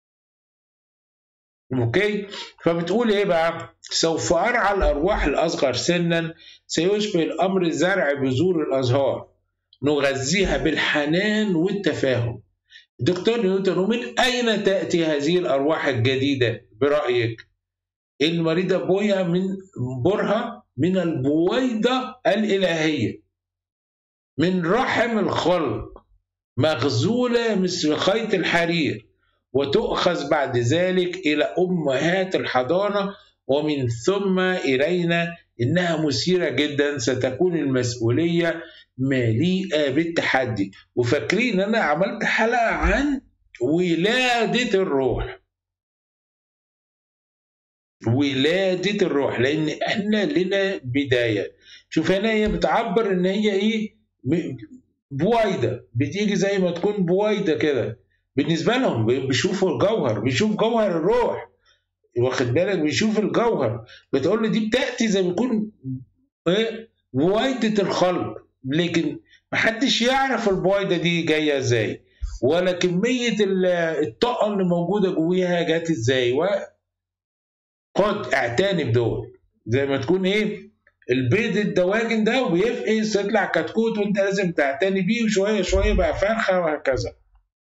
اوكي فبتقول ايه بقى سوف ارعى الارواح الاصغر سنا سيشبه الامر زرع بذور الازهار نغذيها بالحنان والتفاهم دكتور نيوتن ومن اين تاتي هذه الارواح الجديده برايك المريضه بويا من برها من البويضه الالهيه من رحم الخلق مغزوله مثل خيط الحرير وتؤخذ بعد ذلك إلى أمهات الحضانة ومن ثم إلينا إنها مثيرة جدا ستكون المسؤولية مليئة بالتحدي وفاكرين أنا عملت حلقة عن ولادة الروح ولادة الروح لأن إحنا لنا بداية شوف هنا هي بتعبر إن هي إيه بويضة بتيجي زي ما تكون بويضة كده بالنسبه لهم بيشوفوا الجوهر بيشوف جوهر الروح واخد بالك بيشوف الجوهر بتقول لي دي بتاتي زي ما يكون ايه بويضه الخلق لكن محدش يعرف البويضه دي جايه ازاي ولا كميه الطاقه اللي موجوده جواها جت ازاي خد اعتني بدول زي ما تكون ايه البيض الدواجن ده وبيفقس يطلع كتكوت وانت لازم تعتني بيه وشويه شويه بقى فرخه وهكذا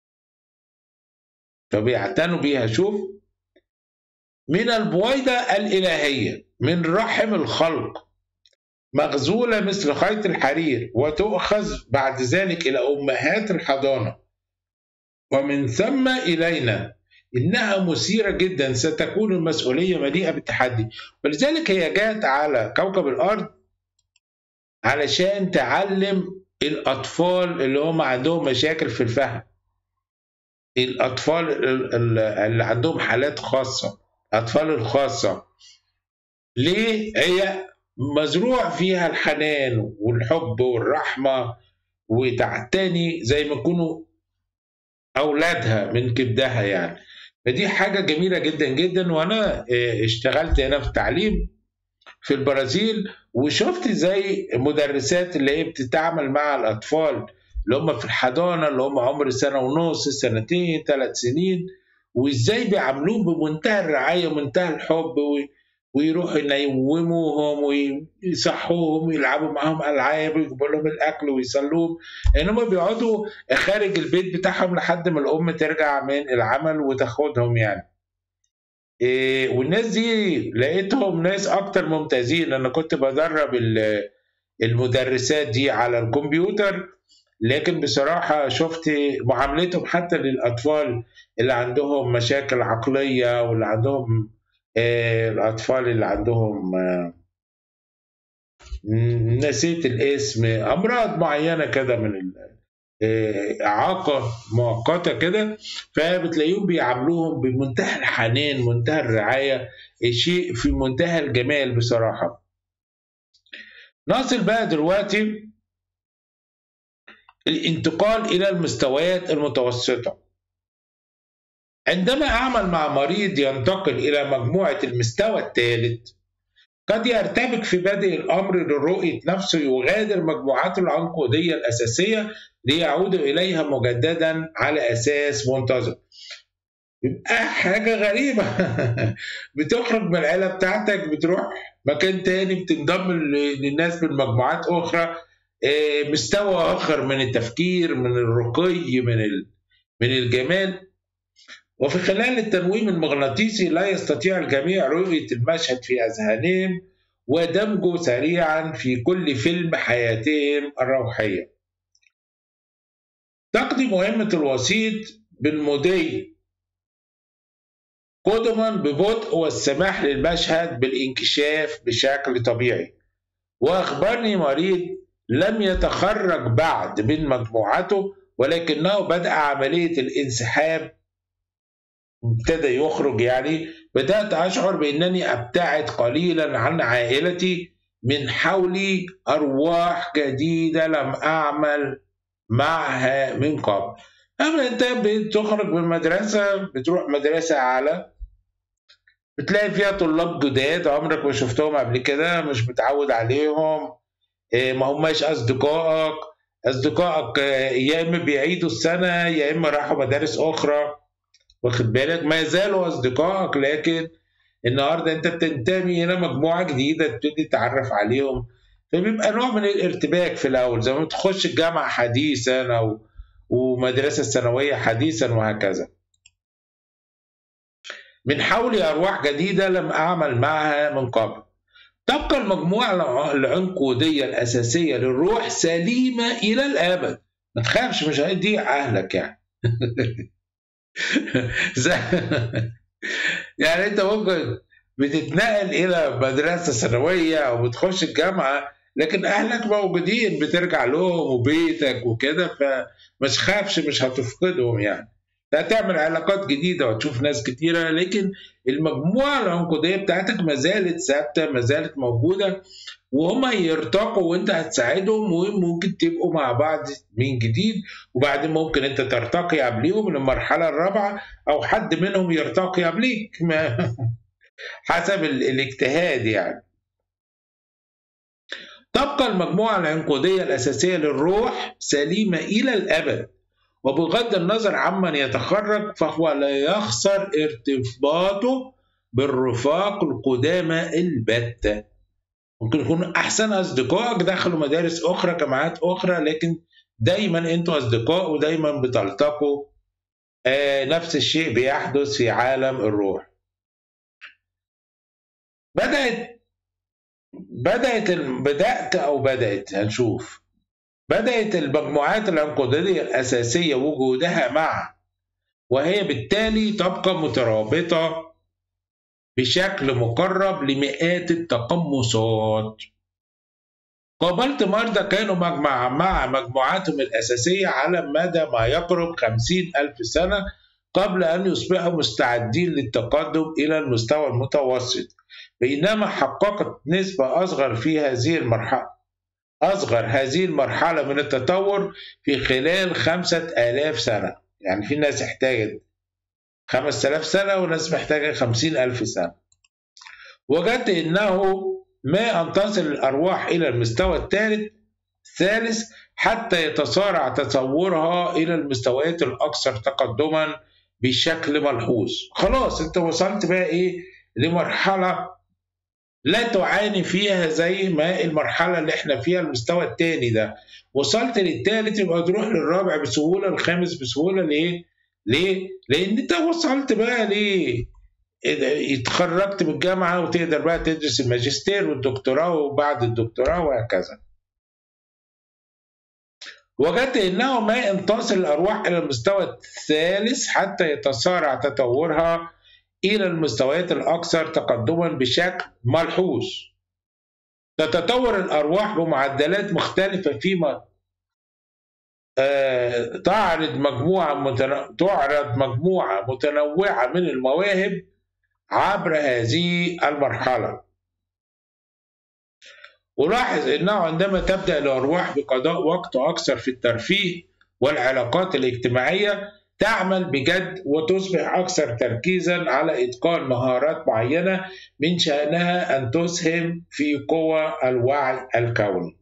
فبيعتنوا بيها شوف من البويضة الإلهية من رحم الخلق مغزولة مثل خيط الحرير وتؤخذ بعد ذلك إلى أمهات الحضانة ومن ثم إلينا إنها مثيرة جدا ستكون المسؤولية مليئة بالتحدي ولذلك هي جات على كوكب الأرض علشان تعلم الأطفال اللي هم عندهم مشاكل في الفهم الأطفال اللي عندهم حالات خاصة أطفال الخاصة ليه هي مزروع فيها الحنان والحب والرحمة وتعتني زي ما يكونوا أولادها من كبدها يعني فدي حاجة جميلة جدا جدا وأنا آه، اشتغلت هنا في التعليم في البرازيل وشفت زي مدرسات اللي هي بتتعامل مع الأطفال اللي هم في الحضانة اللي هم عمر سنة ونص سنتين ثلاث سنين وازاي بيعاملوهم بمنتهى الرعاية ومنتهى الحب ويروحوا ينوموهم ويصحوهم ويلعبوا معاهم العاب ويجيبوا لهم الاكل ويصلوهم انما بيقعدوا خارج البيت بتاعهم لحد ما الام ترجع من العمل وتاخدهم يعني إيه والناس دي لقيتهم ناس اكتر ممتازين انا كنت بدرب المدرسات دي على الكمبيوتر لكن بصراحة شفت معاملتهم حتى للأطفال اللي عندهم مشاكل عقلية واللي عندهم آه، الأطفال اللي عندهم آه، نسيت الاسم أمراض معينة كده من آه، إعاقة مؤقتة كده فبتلاقيهم بيعاملوهم بمنتهى الحنان منتهى الرعاية شيء في منتهى الجمال بصراحة نصل بقى دلوقتي الانتقال إلى المستويات المتوسطة عندما أعمل مع مريض ينتقل إلى مجموعة المستوى الثالث قد يرتبك في بدء الأمر لرؤية نفسه يغادر مجموعاته العنقودية الأساسية ليعود إليها مجددا على أساس منتظم يبقى حاجة غريبة بتخرج من العيلة بتاعتك بتروح مكان تاني بتنضم للناس من مجموعات أخرى آه، مستوى آخر من التفكير من الرقي من من الجمال وفي خلال التنويم المغناطيسي لا يستطيع الجميع رؤية المشهد في أذهانهم ودمجه سريعا في كل فيلم حياتهم الروحية تقضي مهمة الوسيط بالمضي قدما ببطء والسماح للمشهد بالانكشاف بشكل طبيعي وأخبرني مريض لم يتخرج بعد من مجموعته ولكنه بدأ عملية الانسحاب ابتدى يخرج يعني بدأت أشعر بأنني أبتعد قليلا عن عائلتي من حولي أرواح جديدة لم أعمل معها من قبل أما أنت بتخرج من المدرسة بتروح مدرسة أعلى بتلاقي فيها طلاب جداد عمرك ما شفتهم قبل كده مش متعود عليهم إيه، ما هماش أصدقائك أصدقائك يا إما بيعيدوا السنة يا إما راحوا مدارس أخرى واخد بالك ما زالوا اصدقائك لكن النهارده انت بتنتمي هنا مجموعه جديده تبتدي تتعرف عليهم فبيبقى نوع من الارتباك في الاول زي ما تخش الجامعه حديثا او ومدرسه ثانويه حديثا وهكذا من حولي ارواح جديده لم اعمل معها من قبل تبقى المجموعه العنقوديه الاساسيه للروح سليمه الى الابد ما تخافش مش هيضيع اهلك يعني يعني انت ممكن بتتنقل الى مدرسه ثانويه او بتخش الجامعه لكن اهلك موجودين بترجع لهم وبيتك وكده فمش خافش مش هتفقدهم يعني هتعمل علاقات جديدة وتشوف ناس كتيرة لكن المجموعة العنقودية بتاعتك ما زالت ثابتة ما زالت موجودة وهما يرتقوا وانت هتساعدهم وممكن تبقوا مع بعض من جديد وبعدين ممكن انت ترتقي قبليهم للمرحلة الرابعة او حد منهم يرتقي قبليك حسب الاجتهاد يعني تبقى المجموعة العنقودية الأساسية للروح سليمة إلى الأبد وبغض النظر عمن يتخرج فهو لا يخسر ارتباطه بالرفاق القدامى البتة ممكن يكون أحسن أصدقائك دخلوا مدارس أخرى جامعات أخرى لكن دايما أنتوا أصدقاء ودايما بتلتقوا آه نفس الشيء بيحدث في عالم الروح بدأت بدأت بدأت أو بدأت هنشوف بدأت المجموعات العنقودية الأساسية وجودها مع وهي بالتالي تبقى مترابطة بشكل مقرب لمئات التقمصات قابلت مرضى كانوا مجمع مع مجموعاتهم الأساسية على مدى ما يقرب خمسين ألف سنة قبل أن يصبحوا مستعدين للتقدم إلى المستوى المتوسط بينما حققت نسبة أصغر في هذه المرحلة أصغر هذه المرحلة من التطور في خلال خمسة آلاف سنة يعني في ناس احتاجت خمسة آلاف سنة وناس محتاجة خمسين ألف سنة وجدت أنه ما أن تصل الأرواح إلى المستوى الثالث الثالث حتى يتسارع تصورها إلى المستويات الأكثر تقدما بشكل ملحوظ خلاص أنت وصلت بقى إيه لمرحلة لا تعاني فيها زي ما المرحلة اللي احنا فيها المستوى الثاني ده وصلت للثالث يبقى تروح للرابع بسهولة الخامس بسهولة ليه؟ ليه؟ لأن أنت وصلت بقى ليه؟ اتخرجت من الجامعة وتقدر بقى تدرس الماجستير والدكتوراه وبعد الدكتوراه وهكذا. وجدت انه ما ان تصل الارواح الى المستوى الثالث حتى يتسارع تطورها إلى المستويات الأكثر تقدما بشكل ملحوظ تتطور الأرواح بمعدلات مختلفة فيما آه تعرض مجموعة متن... تعرض مجموعة متنوعة من المواهب عبر هذه المرحلة ولاحظ أنه عندما تبدأ الأرواح بقضاء وقت أكثر في الترفيه والعلاقات الاجتماعية تعمل بجد وتصبح أكثر تركيزا على إتقان مهارات معينة من شأنها أن تسهم في قوى الوعي الكوني.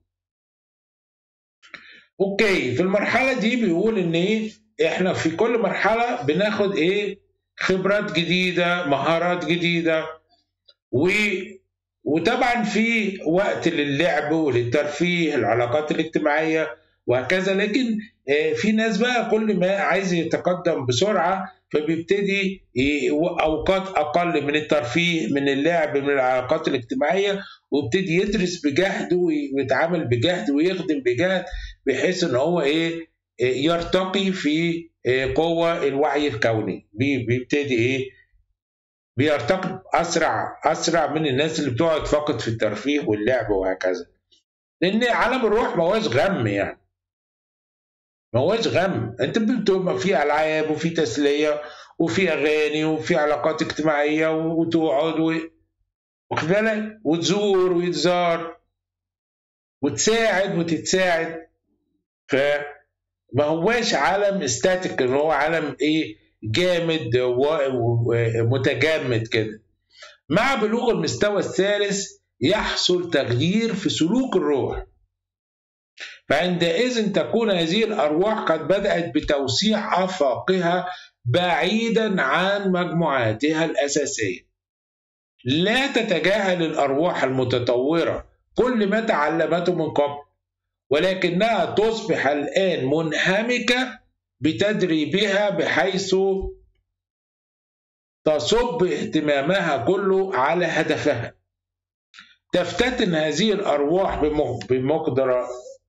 أوكي في المرحلة دي بيقول إن إيه إحنا في كل مرحلة بناخد إيه خبرات جديدة مهارات جديدة و وطبعا في وقت للعب وللترفيه العلاقات الاجتماعية وهكذا لكن آه، في ناس بقى كل ما عايز يتقدم بسرعه فبيبتدي اوقات اقل من الترفيه من اللعب من العلاقات الاجتماعيه ويبتدي يدرس بجهد ويتعامل بجهد ويخدم بجهد بحيث ان هو ايه آه، يرتقي في آه، قوة الوعي الكوني بيبتدي ايه بيرتقي اسرع اسرع من الناس اللي بتقعد فقط في الترفيه واللعب وهكذا لان عالم الروح ما هوش غم يعني ما هوش غم انت بتبقى في العاب وفي تسليه وفي اغاني وفي علاقات اجتماعيه وتقعد و... واخد بالك وتزور ويتزار وتساعد وتتساعد ف ما هواش عالم استاتيك اللي هو عالم ايه جامد ومتجمد كده مع بلوغ المستوى الثالث يحصل تغيير في سلوك الروح فعندئذ تكون هذه الأرواح قد بدأت بتوسيع آفاقها بعيدا عن مجموعاتها الأساسية لا تتجاهل الأرواح المتطورة كل ما تعلمته من قبل ولكنها تصبح الآن منهمكة بتدريبها بحيث تصب اهتمامها كله على هدفها تفتتن هذه الأرواح بمقدرة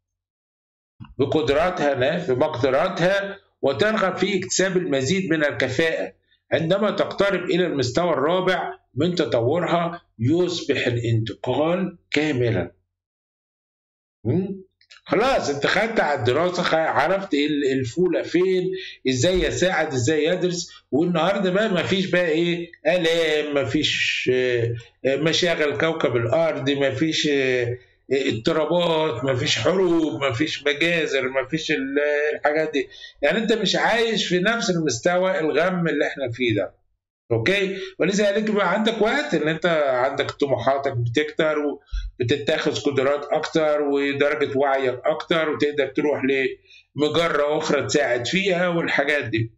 بقدراتها بمقدراتها وترغب في اكتساب المزيد من الكفاءة عندما تقترب إلى المستوى الرابع من تطورها يصبح الانتقال كاملا خلاص انت خدت على الدراسه عرفت الفوله فين ازاي يساعد ازاي يدرس والنهارده بقى ما فيش بقى ايه الام ما فيش آه، مشاغل كوكب الارض ما فيش آه، اضطرابات ما فيش حروب ما فيش مجازر ما فيش الحاجات دي يعني انت مش عايش في نفس المستوى الغم اللي احنا فيه ده اوكي ولذلك بقى عندك وقت ان انت عندك طموحاتك بتكتر وبتتخذ قدرات اكتر ودرجه وعيك اكتر وتقدر تروح لمجره اخرى تساعد فيها والحاجات دي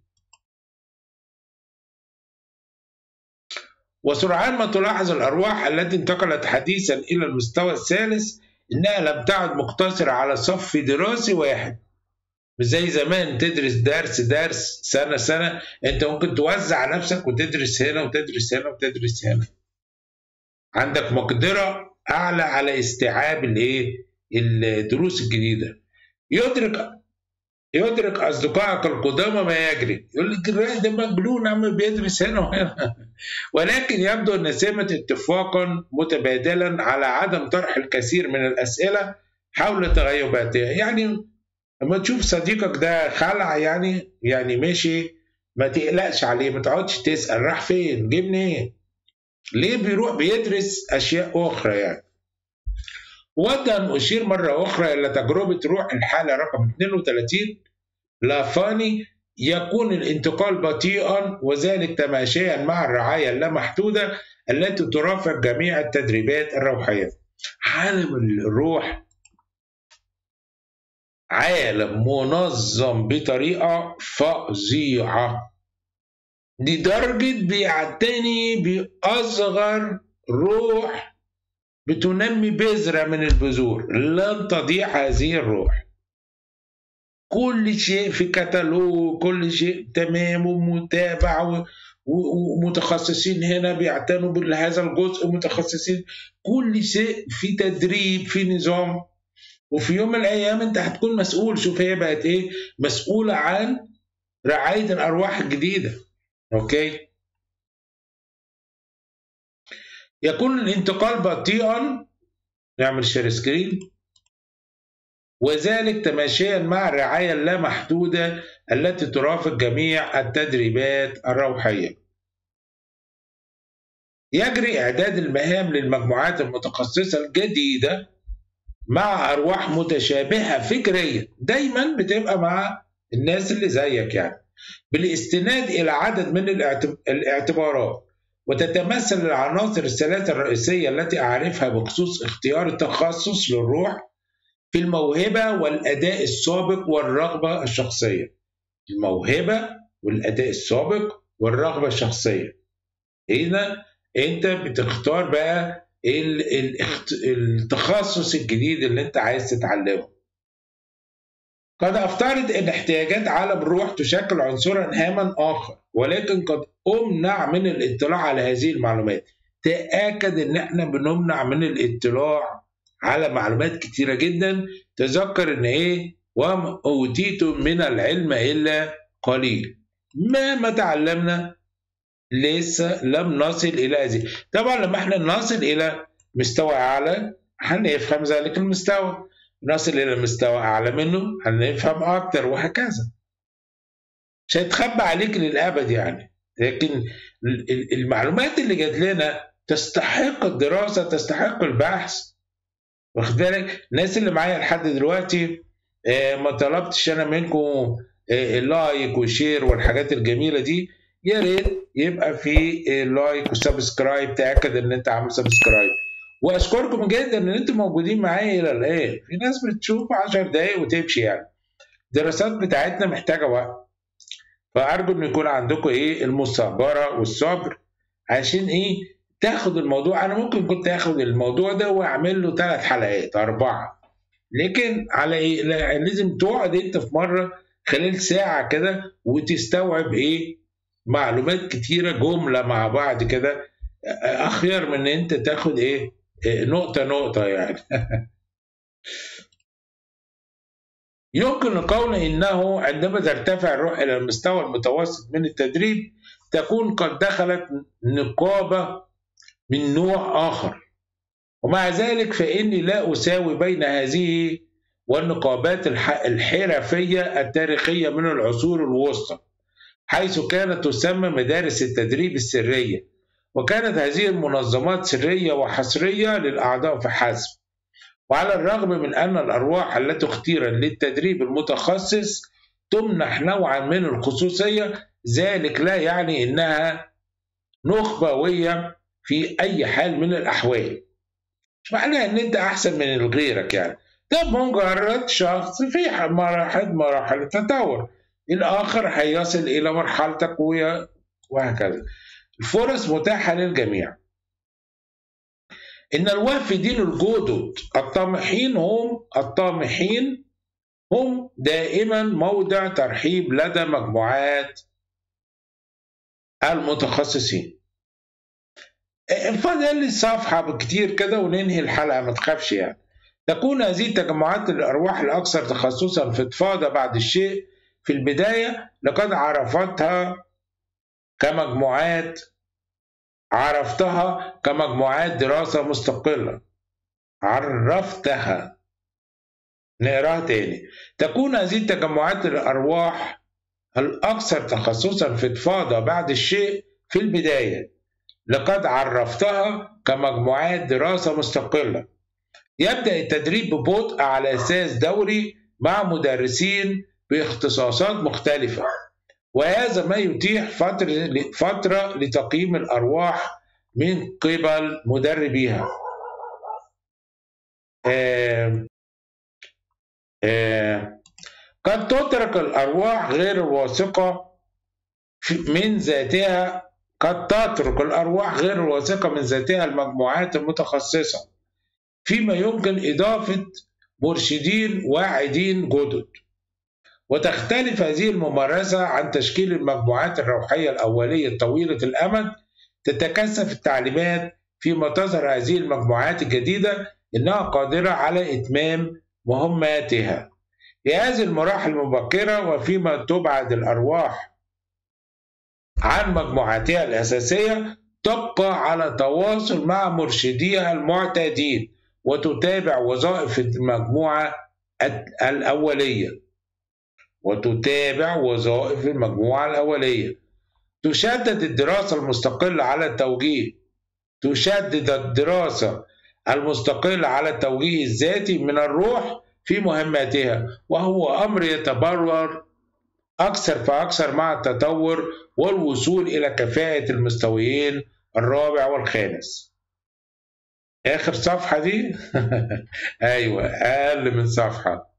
وسرعان ما تلاحظ الارواح التي انتقلت حديثا الى المستوى الثالث انها لم تعد مقتصره على صف دراسي واحد مش زي زمان تدرس درس درس سنة سنة انت ممكن توزع نفسك وتدرس هنا وتدرس هنا وتدرس هنا عندك مقدرة أعلى على استيعاب الإيه الدروس الجديدة يدرك يدرك أصدقائك القدامى ما يجري يقول لك الراجل ده مجنون عم بيدرس هنا وهنا ولكن يبدو أن سمة اتفاقا متبادلا على عدم طرح الكثير من الأسئلة حول تغيباتها يعني لما تشوف صديقك ده خلع يعني يعني ماشي ما تقلقش عليه ما تقعدش تسأل راح فين جه منين ليه بيروح بيدرس أشياء أخرى يعني ود أن أشير مرة أخرى إلى تجربة روح الحالة رقم 32 لافاني يكون الانتقال بطيئا وذلك تماشيا مع الرعاية اللامحدودة التي ترافق جميع التدريبات الروحية عالم الروح عالم منظم بطريقة فظيعة لدرجة بيعتني بأصغر روح بتنمي بذرة من البذور لن تضيع هذه الروح كل شيء في كتالوج كل شيء تمام ومتابع ومتخصصين هنا بيعتنوا بهذا الجزء متخصصين كل شيء في تدريب في نظام وفي يوم من الايام انت هتكون مسؤول شوف هي بقت ايه مسؤوله عن رعايه الارواح الجديده اوكي يكون الانتقال بطيئا نعمل شير سكرين وذلك تماشيا مع الرعايه اللامحدوده التي ترافق جميع التدريبات الروحيه يجري اعداد المهام للمجموعات المتخصصه الجديده مع ارواح متشابهه فكريا دايما بتبقى مع الناس اللي زيك يعني بالاستناد الى عدد من الاعتبارات وتتمثل العناصر الثلاثه الرئيسيه التي اعرفها بخصوص اختيار التخصص للروح في الموهبه والاداء السابق والرغبه الشخصيه الموهبه والاداء السابق والرغبه الشخصيه هنا انت بتختار بقى التخصص الجديد اللي انت عايز تتعلمه قد افترض ان احتياجات عالم الروح تشكل عنصرا هاما اخر ولكن قد امنع من الاطلاع على هذه المعلومات تاكد ان احنا بنمنع من الاطلاع على معلومات كتيره جدا تذكر ان ايه وما اوتيتم من العلم الا قليل مهما تعلمنا لسه لم نصل إلى هذه طبعا لما احنا نصل إلى مستوى أعلى هنفهم ذلك المستوى نصل إلى مستوى أعلى منه هنفهم أكتر وهكذا مش هيتخبى عليك للأبد يعني لكن المعلومات اللي جات لنا تستحق الدراسة تستحق البحث واخد بالك الناس اللي معايا لحد دلوقتي آه، ما طلبتش انا منكم اللايك آه، وشير والحاجات الجميله دي يا ريت يبقى في لايك وسبسكرايب تاكد ان انت عامل سبسكرايب واشكركم جدا ان انتم موجودين معايا الى الان في ناس بتشوف 10 دقايق وتمشي يعني الدراسات بتاعتنا محتاجه وقت فارجو ان يكون عندكم ايه المثابره والصبر عشان ايه تاخد الموضوع انا ممكن كنت اخد الموضوع ده واعمل له ثلاث حلقات اربعه لكن على ايه لازم تقعد انت في مره خلال ساعه كده وتستوعب ايه معلومات كتيرة جملة مع بعض كده أخير من إن أنت تاخد إيه نقطة نقطة يعني يمكن القول إنه عندما ترتفع الروح إلى المستوى المتوسط من التدريب تكون قد دخلت نقابة من نوع آخر ومع ذلك فإني لا أساوي بين هذه والنقابات الحرفية التاريخية من العصور الوسطى حيث كانت تسمى مدارس التدريب السرية وكانت هذه المنظمات سرية وحصرية للأعضاء فحسب وعلى الرغم من أن الأرواح التي اختيرت للتدريب المتخصص تمنح نوعا من الخصوصية ذلك لا يعني أنها نخبوية في أي حال من الأحوال مش معناه أن أنت أحسن من غيرك يعني ده مجرد شخص في مراحل مراحل التطور الآخر هيصل إلى مرحلة تقوية وهكذا الفرص متاحة للجميع إن الوافدين الجدد الطامحين هم الطامحين هم دائما موضع ترحيب لدى مجموعات المتخصصين فاضل لي صفحة بكتير كده وننهي الحلقة ما تخافش يعني تكون هذه التجمعات الأرواح الأكثر تخصصا في فضفاضة بعد الشيء في البداية لقد عرفتها كمجموعات عرفتها كمجموعات دراسة مستقلة عرفتها نقراها تاني تكون هذه التجمعات الأرواح الأكثر تخصصا في فضفاضة بعد الشيء في البداية لقد عرفتها كمجموعات دراسة مستقلة يبدأ التدريب ببطء على أساس دوري مع مدرسين باختصاصات مختلفة وهذا ما يتيح فترة, فترة لتقييم الأرواح من قبل مدربيها آه آه قد تترك الأرواح غير الواثقة من ذاتها قد تترك الأرواح غير الواثقة من ذاتها المجموعات المتخصصة فيما يمكن إضافة مرشدين واعدين جدد وتختلف هذه الممارسة عن تشكيل المجموعات الروحية الأولية طويلة الأمد تتكثف التعليمات فيما تظهر هذه المجموعات الجديدة إنها قادرة على إتمام مهماتها في هذه المراحل المبكرة وفيما تبعد الأرواح عن مجموعاتها الأساسية تبقى على تواصل مع مرشديها المعتادين وتتابع وظائف المجموعة الأولية وتتابع وظائف المجموعة الأولية تشدد الدراسة المستقلة على التوجيه تشدد الدراسة المستقلة على التوجيه الذاتي من الروح في مهماتها وهو أمر يتبرر أكثر فأكثر مع التطور والوصول إلى كفاءة المستويين الرابع والخامس آخر صفحة دي أيوة أقل من صفحة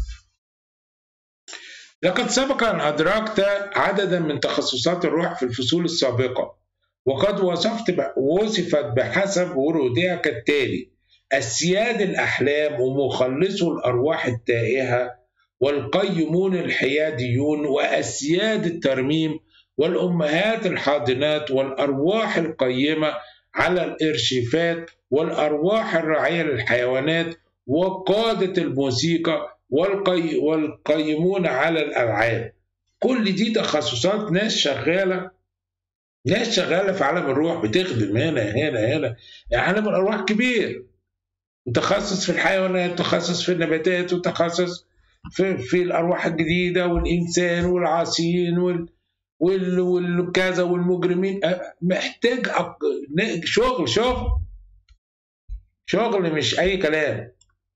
لقد سبق أن أدركت عددا من تخصصات الروح في الفصول السابقة وقد وصفت وصفت بحسب ورودها كالتالي السياد الأحلام ومخلصو الأرواح التائهة والقيمون الحياديون وأسياد الترميم والأمهات الحاضنات والأرواح القيمة على الإرشيفات والأرواح الراعية للحيوانات وقادة الموسيقى والقي والقيمون على الألعاب كل دي تخصصات ناس شغالة ناس شغالة في عالم الروح بتخدم هنا هنا هنا يعني عالم الأرواح كبير متخصص في الحيوانات متخصص في النباتات وتخصص في, في الأرواح الجديدة والإنسان والعاصيين وال والكذا والمجرمين محتاج شغل شغل شغل مش أي كلام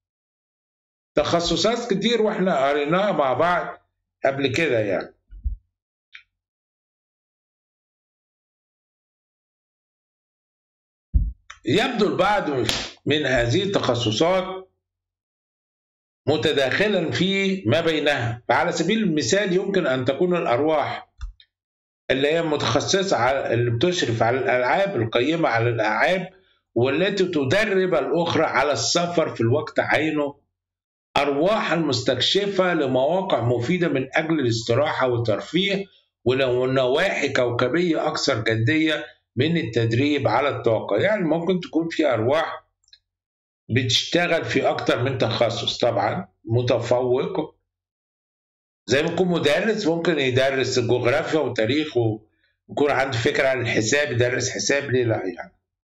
تخصصات كتير واحنا قريناها مع بعض قبل كده يعني يبدو البعض من هذه التخصصات متداخلا في ما بينها فعلى سبيل المثال يمكن أن تكون الأرواح اللي هي متخصصة على اللي بتشرف على الألعاب القيمة على الألعاب والتي تدرب الأخرى على السفر في الوقت عينه أرواح المستكشفة لمواقع مفيدة من أجل الاستراحة والترفيه ولو نواحي كوكبية أكثر جدية من التدريب على الطاقة يعني ممكن تكون في أرواح بتشتغل في أكتر من تخصص طبعا متفوق زي ما يكون مدرس ممكن يدرس جغرافيا وتاريخ ويكون عنده فكرة عن الحساب يدرس حساب ليه لا يعني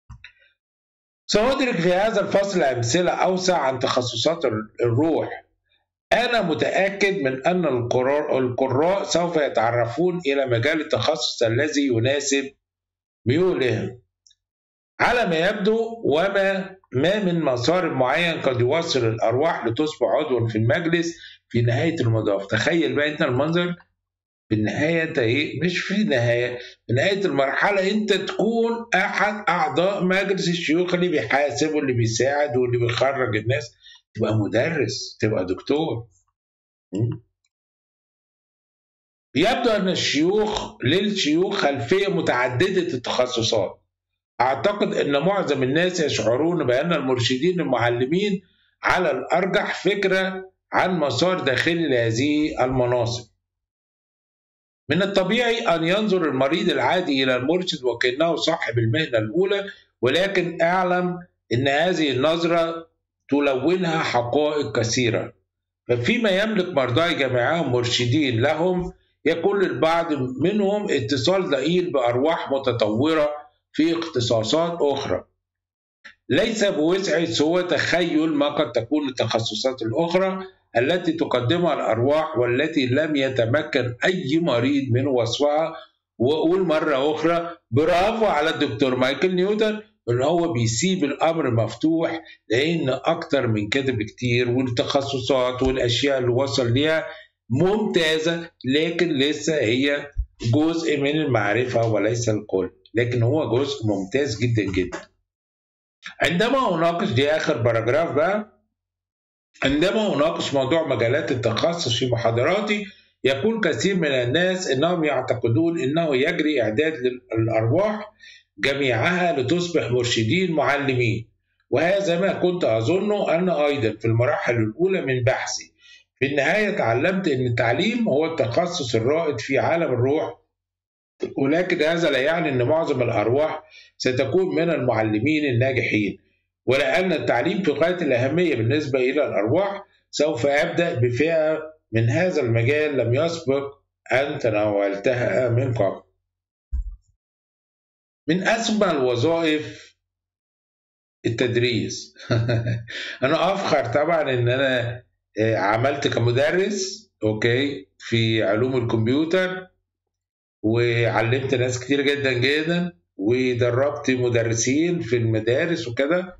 سأدرك في هذا الفصل أمثلة أوسع عن تخصصات الروح أنا متأكد من أن القراء سوف يتعرفون إلى مجال التخصص الذي يناسب ميولهم على ما يبدو وما ما من مسار معين قد يوصل الأرواح لتصبح عضوا في المجلس في نهاية المطاف تخيل بقى أنت المنظر في النهاية أنت إيه مش في النهاية في نهاية المرحلة أنت تكون أحد أعضاء مجلس الشيوخ اللي بيحاسب واللي بيساعد واللي بيخرج الناس تبقى مدرس تبقى دكتور يبدو أن الشيوخ للشيوخ خلفية متعددة التخصصات أعتقد أن معظم الناس يشعرون بأن المرشدين المعلمين على الأرجح فكرة عن مسار داخلي لهذه المناصب من الطبيعي أن ينظر المريض العادي إلى المرشد وكأنه صاحب المهنة الأولى ولكن أعلم أن هذه النظرة تلونها حقائق كثيرة ففيما يملك مرضاي جميعهم مرشدين لهم يكون للبعض منهم اتصال ضئيل بأرواح متطورة في اختصاصات أخرى ليس بوسعي سوى تخيل ما قد تكون التخصصات الأخرى التي تقدمها الأرواح والتي لم يتمكن أي مريض من وصفها وأقول مرة أخرى برافو على الدكتور مايكل نيوتن ان هو بيسيب الامر مفتوح لان اكتر من كده بكتير والتخصصات والاشياء اللي وصل ليها ممتازه لكن لسه هي جزء من المعرفه وليس الكل لكن هو جزء ممتاز جدا جدا عندما اناقش دي اخر باراجراف بقى عندما اناقش موضوع مجالات التخصص في محاضراتي يقول كثير من الناس انهم يعتقدون انه يجري اعداد للارواح جميعها لتصبح مرشدين معلمين وهذا ما كنت أظنه أنا أيضا في المراحل الأولى من بحثي في النهاية تعلمت أن التعليم هو التخصص الرائد في عالم الروح ولكن هذا لا يعني أن معظم الأرواح ستكون من المعلمين الناجحين ولأن التعليم في غاية الأهمية بالنسبة إلى الأرواح سوف أبدأ بفئة من هذا المجال لم يسبق أن تناولتها من قبل من أسمى الوظائف التدريس أنا أفخر طبعا إن أنا آه، عملت كمدرس أوكي في علوم الكمبيوتر وعلمت ناس كتير جدا جدا ودربت مدرسين في المدارس وكده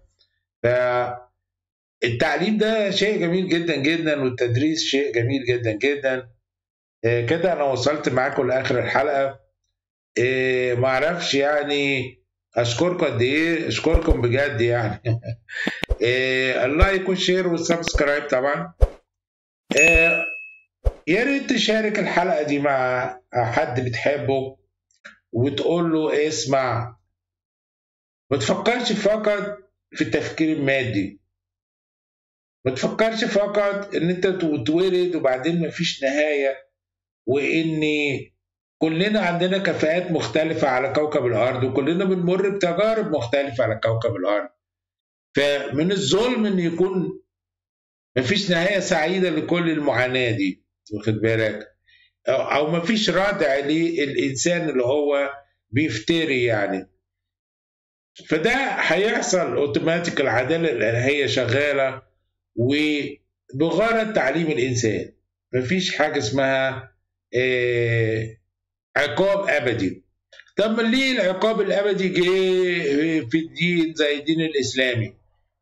فالتعليم ده شيء جميل جدا جدا والتدريس شيء جميل جدا جدا آه، كده انا وصلت معاكم لاخر الحلقه إيه ما اعرفش يعني اشكركم قد ايه اشكركم بجد يعني إيه اللايك والشير والسبسكرايب طبعا إيه يا ريت تشارك الحلقه دي مع حد بتحبه وتقول له اسمع ما تفكرش فقط في التفكير المادي ما تفكرش فقط ان انت تتولد وبعدين مفيش نهايه واني كلنا عندنا كفاءات مختلفة على كوكب الأرض وكلنا بنمر بتجارب مختلفة على كوكب الأرض فمن الظلم إن يكون مفيش نهاية سعيدة لكل المعاناة دي واخد بالك أو مفيش ردع للإنسان اللي هو بيفتري يعني فده هيحصل اوتوماتيك العدالة الإلهية شغالة وبغرض تعليم الإنسان مفيش حاجة اسمها إيه عقاب ابدي طب ليه العقاب الابدي جه في الدين زي الدين الاسلامي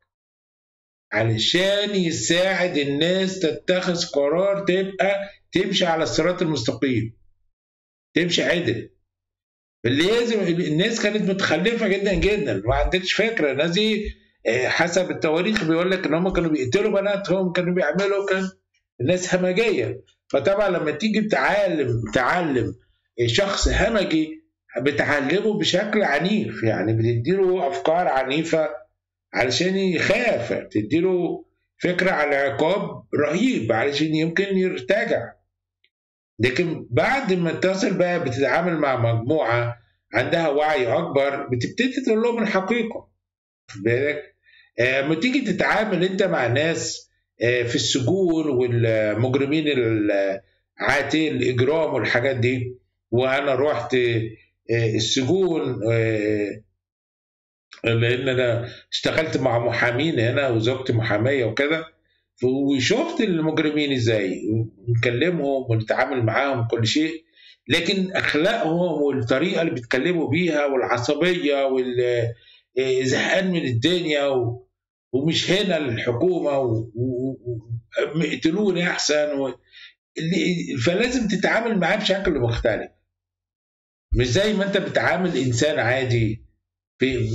علشان يساعد الناس تتخذ قرار تبقى تمشي على الصراط المستقيم تمشي عدل لازم الناس كانت متخلفه جدا جدا ما عندكش فكره الناس دي آه، حسب التواريخ بيقول لك ان هم كانوا بيقتلوا بناتهم كانوا بيعملوا كان الناس همجيه فطبعا لما تيجي تعلم تعلم شخص همجي بتعلمه بشكل عنيف يعني بتديله افكار عنيفه علشان يخاف بتديله فكره على عقاب رهيب علشان يمكن يرتجع لكن بعد ما تصل بقى بتتعامل مع مجموعه عندها وعي اكبر بتبتدي تقول لهم الحقيقه بالك آه، لما تيجي تتعامل انت مع ناس آه، في السجون والمجرمين عاتي الاجرام والحاجات دي وانا رحت آه، السجون آه، لان انا اشتغلت مع محامين هنا وزوجتي محاميه وكده وشفت المجرمين ازاي نكلمهم ونتعامل معاهم كل شيء لكن اخلاقهم والطريقه اللي بيتكلموا بيها والعصبيه والزهقان من الدنيا و... ومش هنا الحكومه ويقتلوني احسن و... فلازم تتعامل معاه بشكل مختلف مش زي ما انت بتعامل انسان عادي في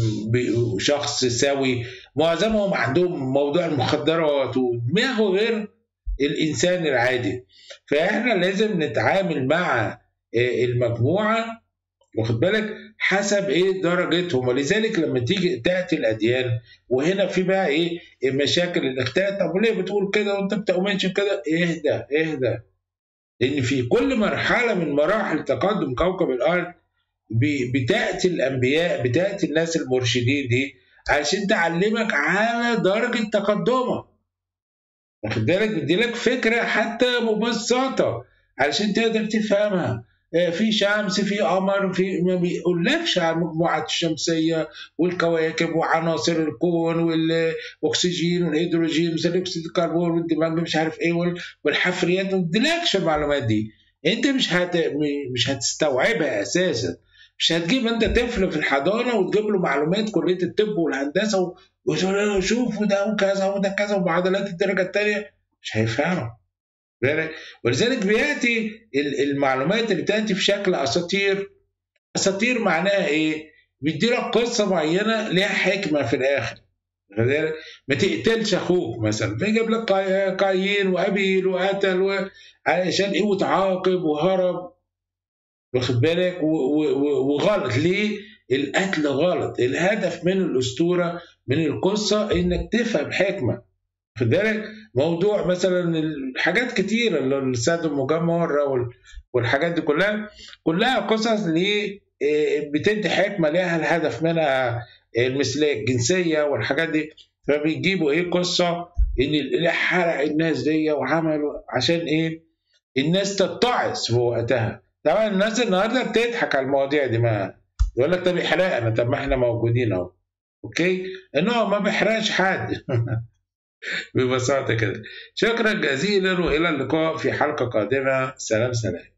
شخص سوي معظمهم عندهم موضوع المخدرات ودماغه غير الانسان العادي فاحنا لازم نتعامل مع المجموعه واخد بالك حسب ايه درجتهم ولذلك لما تيجي تاتي الاديان وهنا في بقى ايه مشاكل الاختلاف طب ليه بتقول كده وانت بتؤمنش بكده اهدى اهدى لان في كل مرحله من مراحل تقدم كوكب الارض بتاتي الانبياء بتاتي الناس المرشدين دي عشان تعلمك على درجه تقدمك واخد بالك بيديلك فكره حتى مبسطه علشان تقدر تفهمها في شمس في قمر في ما بيقولكش على المجموعات الشمسيه والكواكب وعناصر الكون والاكسجين والهيدروجين وثاني اكسيد الكربون والدماغ مش عارف ايه والحفريات ما بيديلكش المعلومات دي انت مش هت... مش هتستوعبها اساسا مش هتجيب انت طفل في الحضانه وتجيب له معلومات كليه الطب والهندسه وتقول له شوف وده وكذا وده كذا ومعادلات الدرجه الثانيه مش هيفهمها ولذلك بياتي المعلومات اللي بتاتي في شكل اساطير اساطير معناها ايه؟ بيدي لك قصه معينه ليها حكمه في الاخر ما تقتلش اخوك مثلا فيجيب لك قايين وابيل وقتل و... علشان ايه وتعاقب وهرب واخد بالك وغلط ليه؟ القتل غلط الهدف من الاسطوره من القصه انك تفهم حكمه خد بالك موضوع مثلا حاجات كتيره السد المجمر والحاجات دي كلها كلها قصص ليه بتدي حكمه ليها الهدف منها المثليه الجنسيه والحاجات دي فبيجيبوا ايه قصه ان اللي حرق الناس دي وعملوا عشان ايه الناس تتعظ في وقتها طبعا الناس النهارده بتضحك على المواضيع دي ما يقول لك طب يحرقنا طب ما احنا موجودين اهو اوكي انه ما بيحرقش حد ببساطه كده شكرا جزيلا والى اللقاء في حلقه قادمه سلام سلام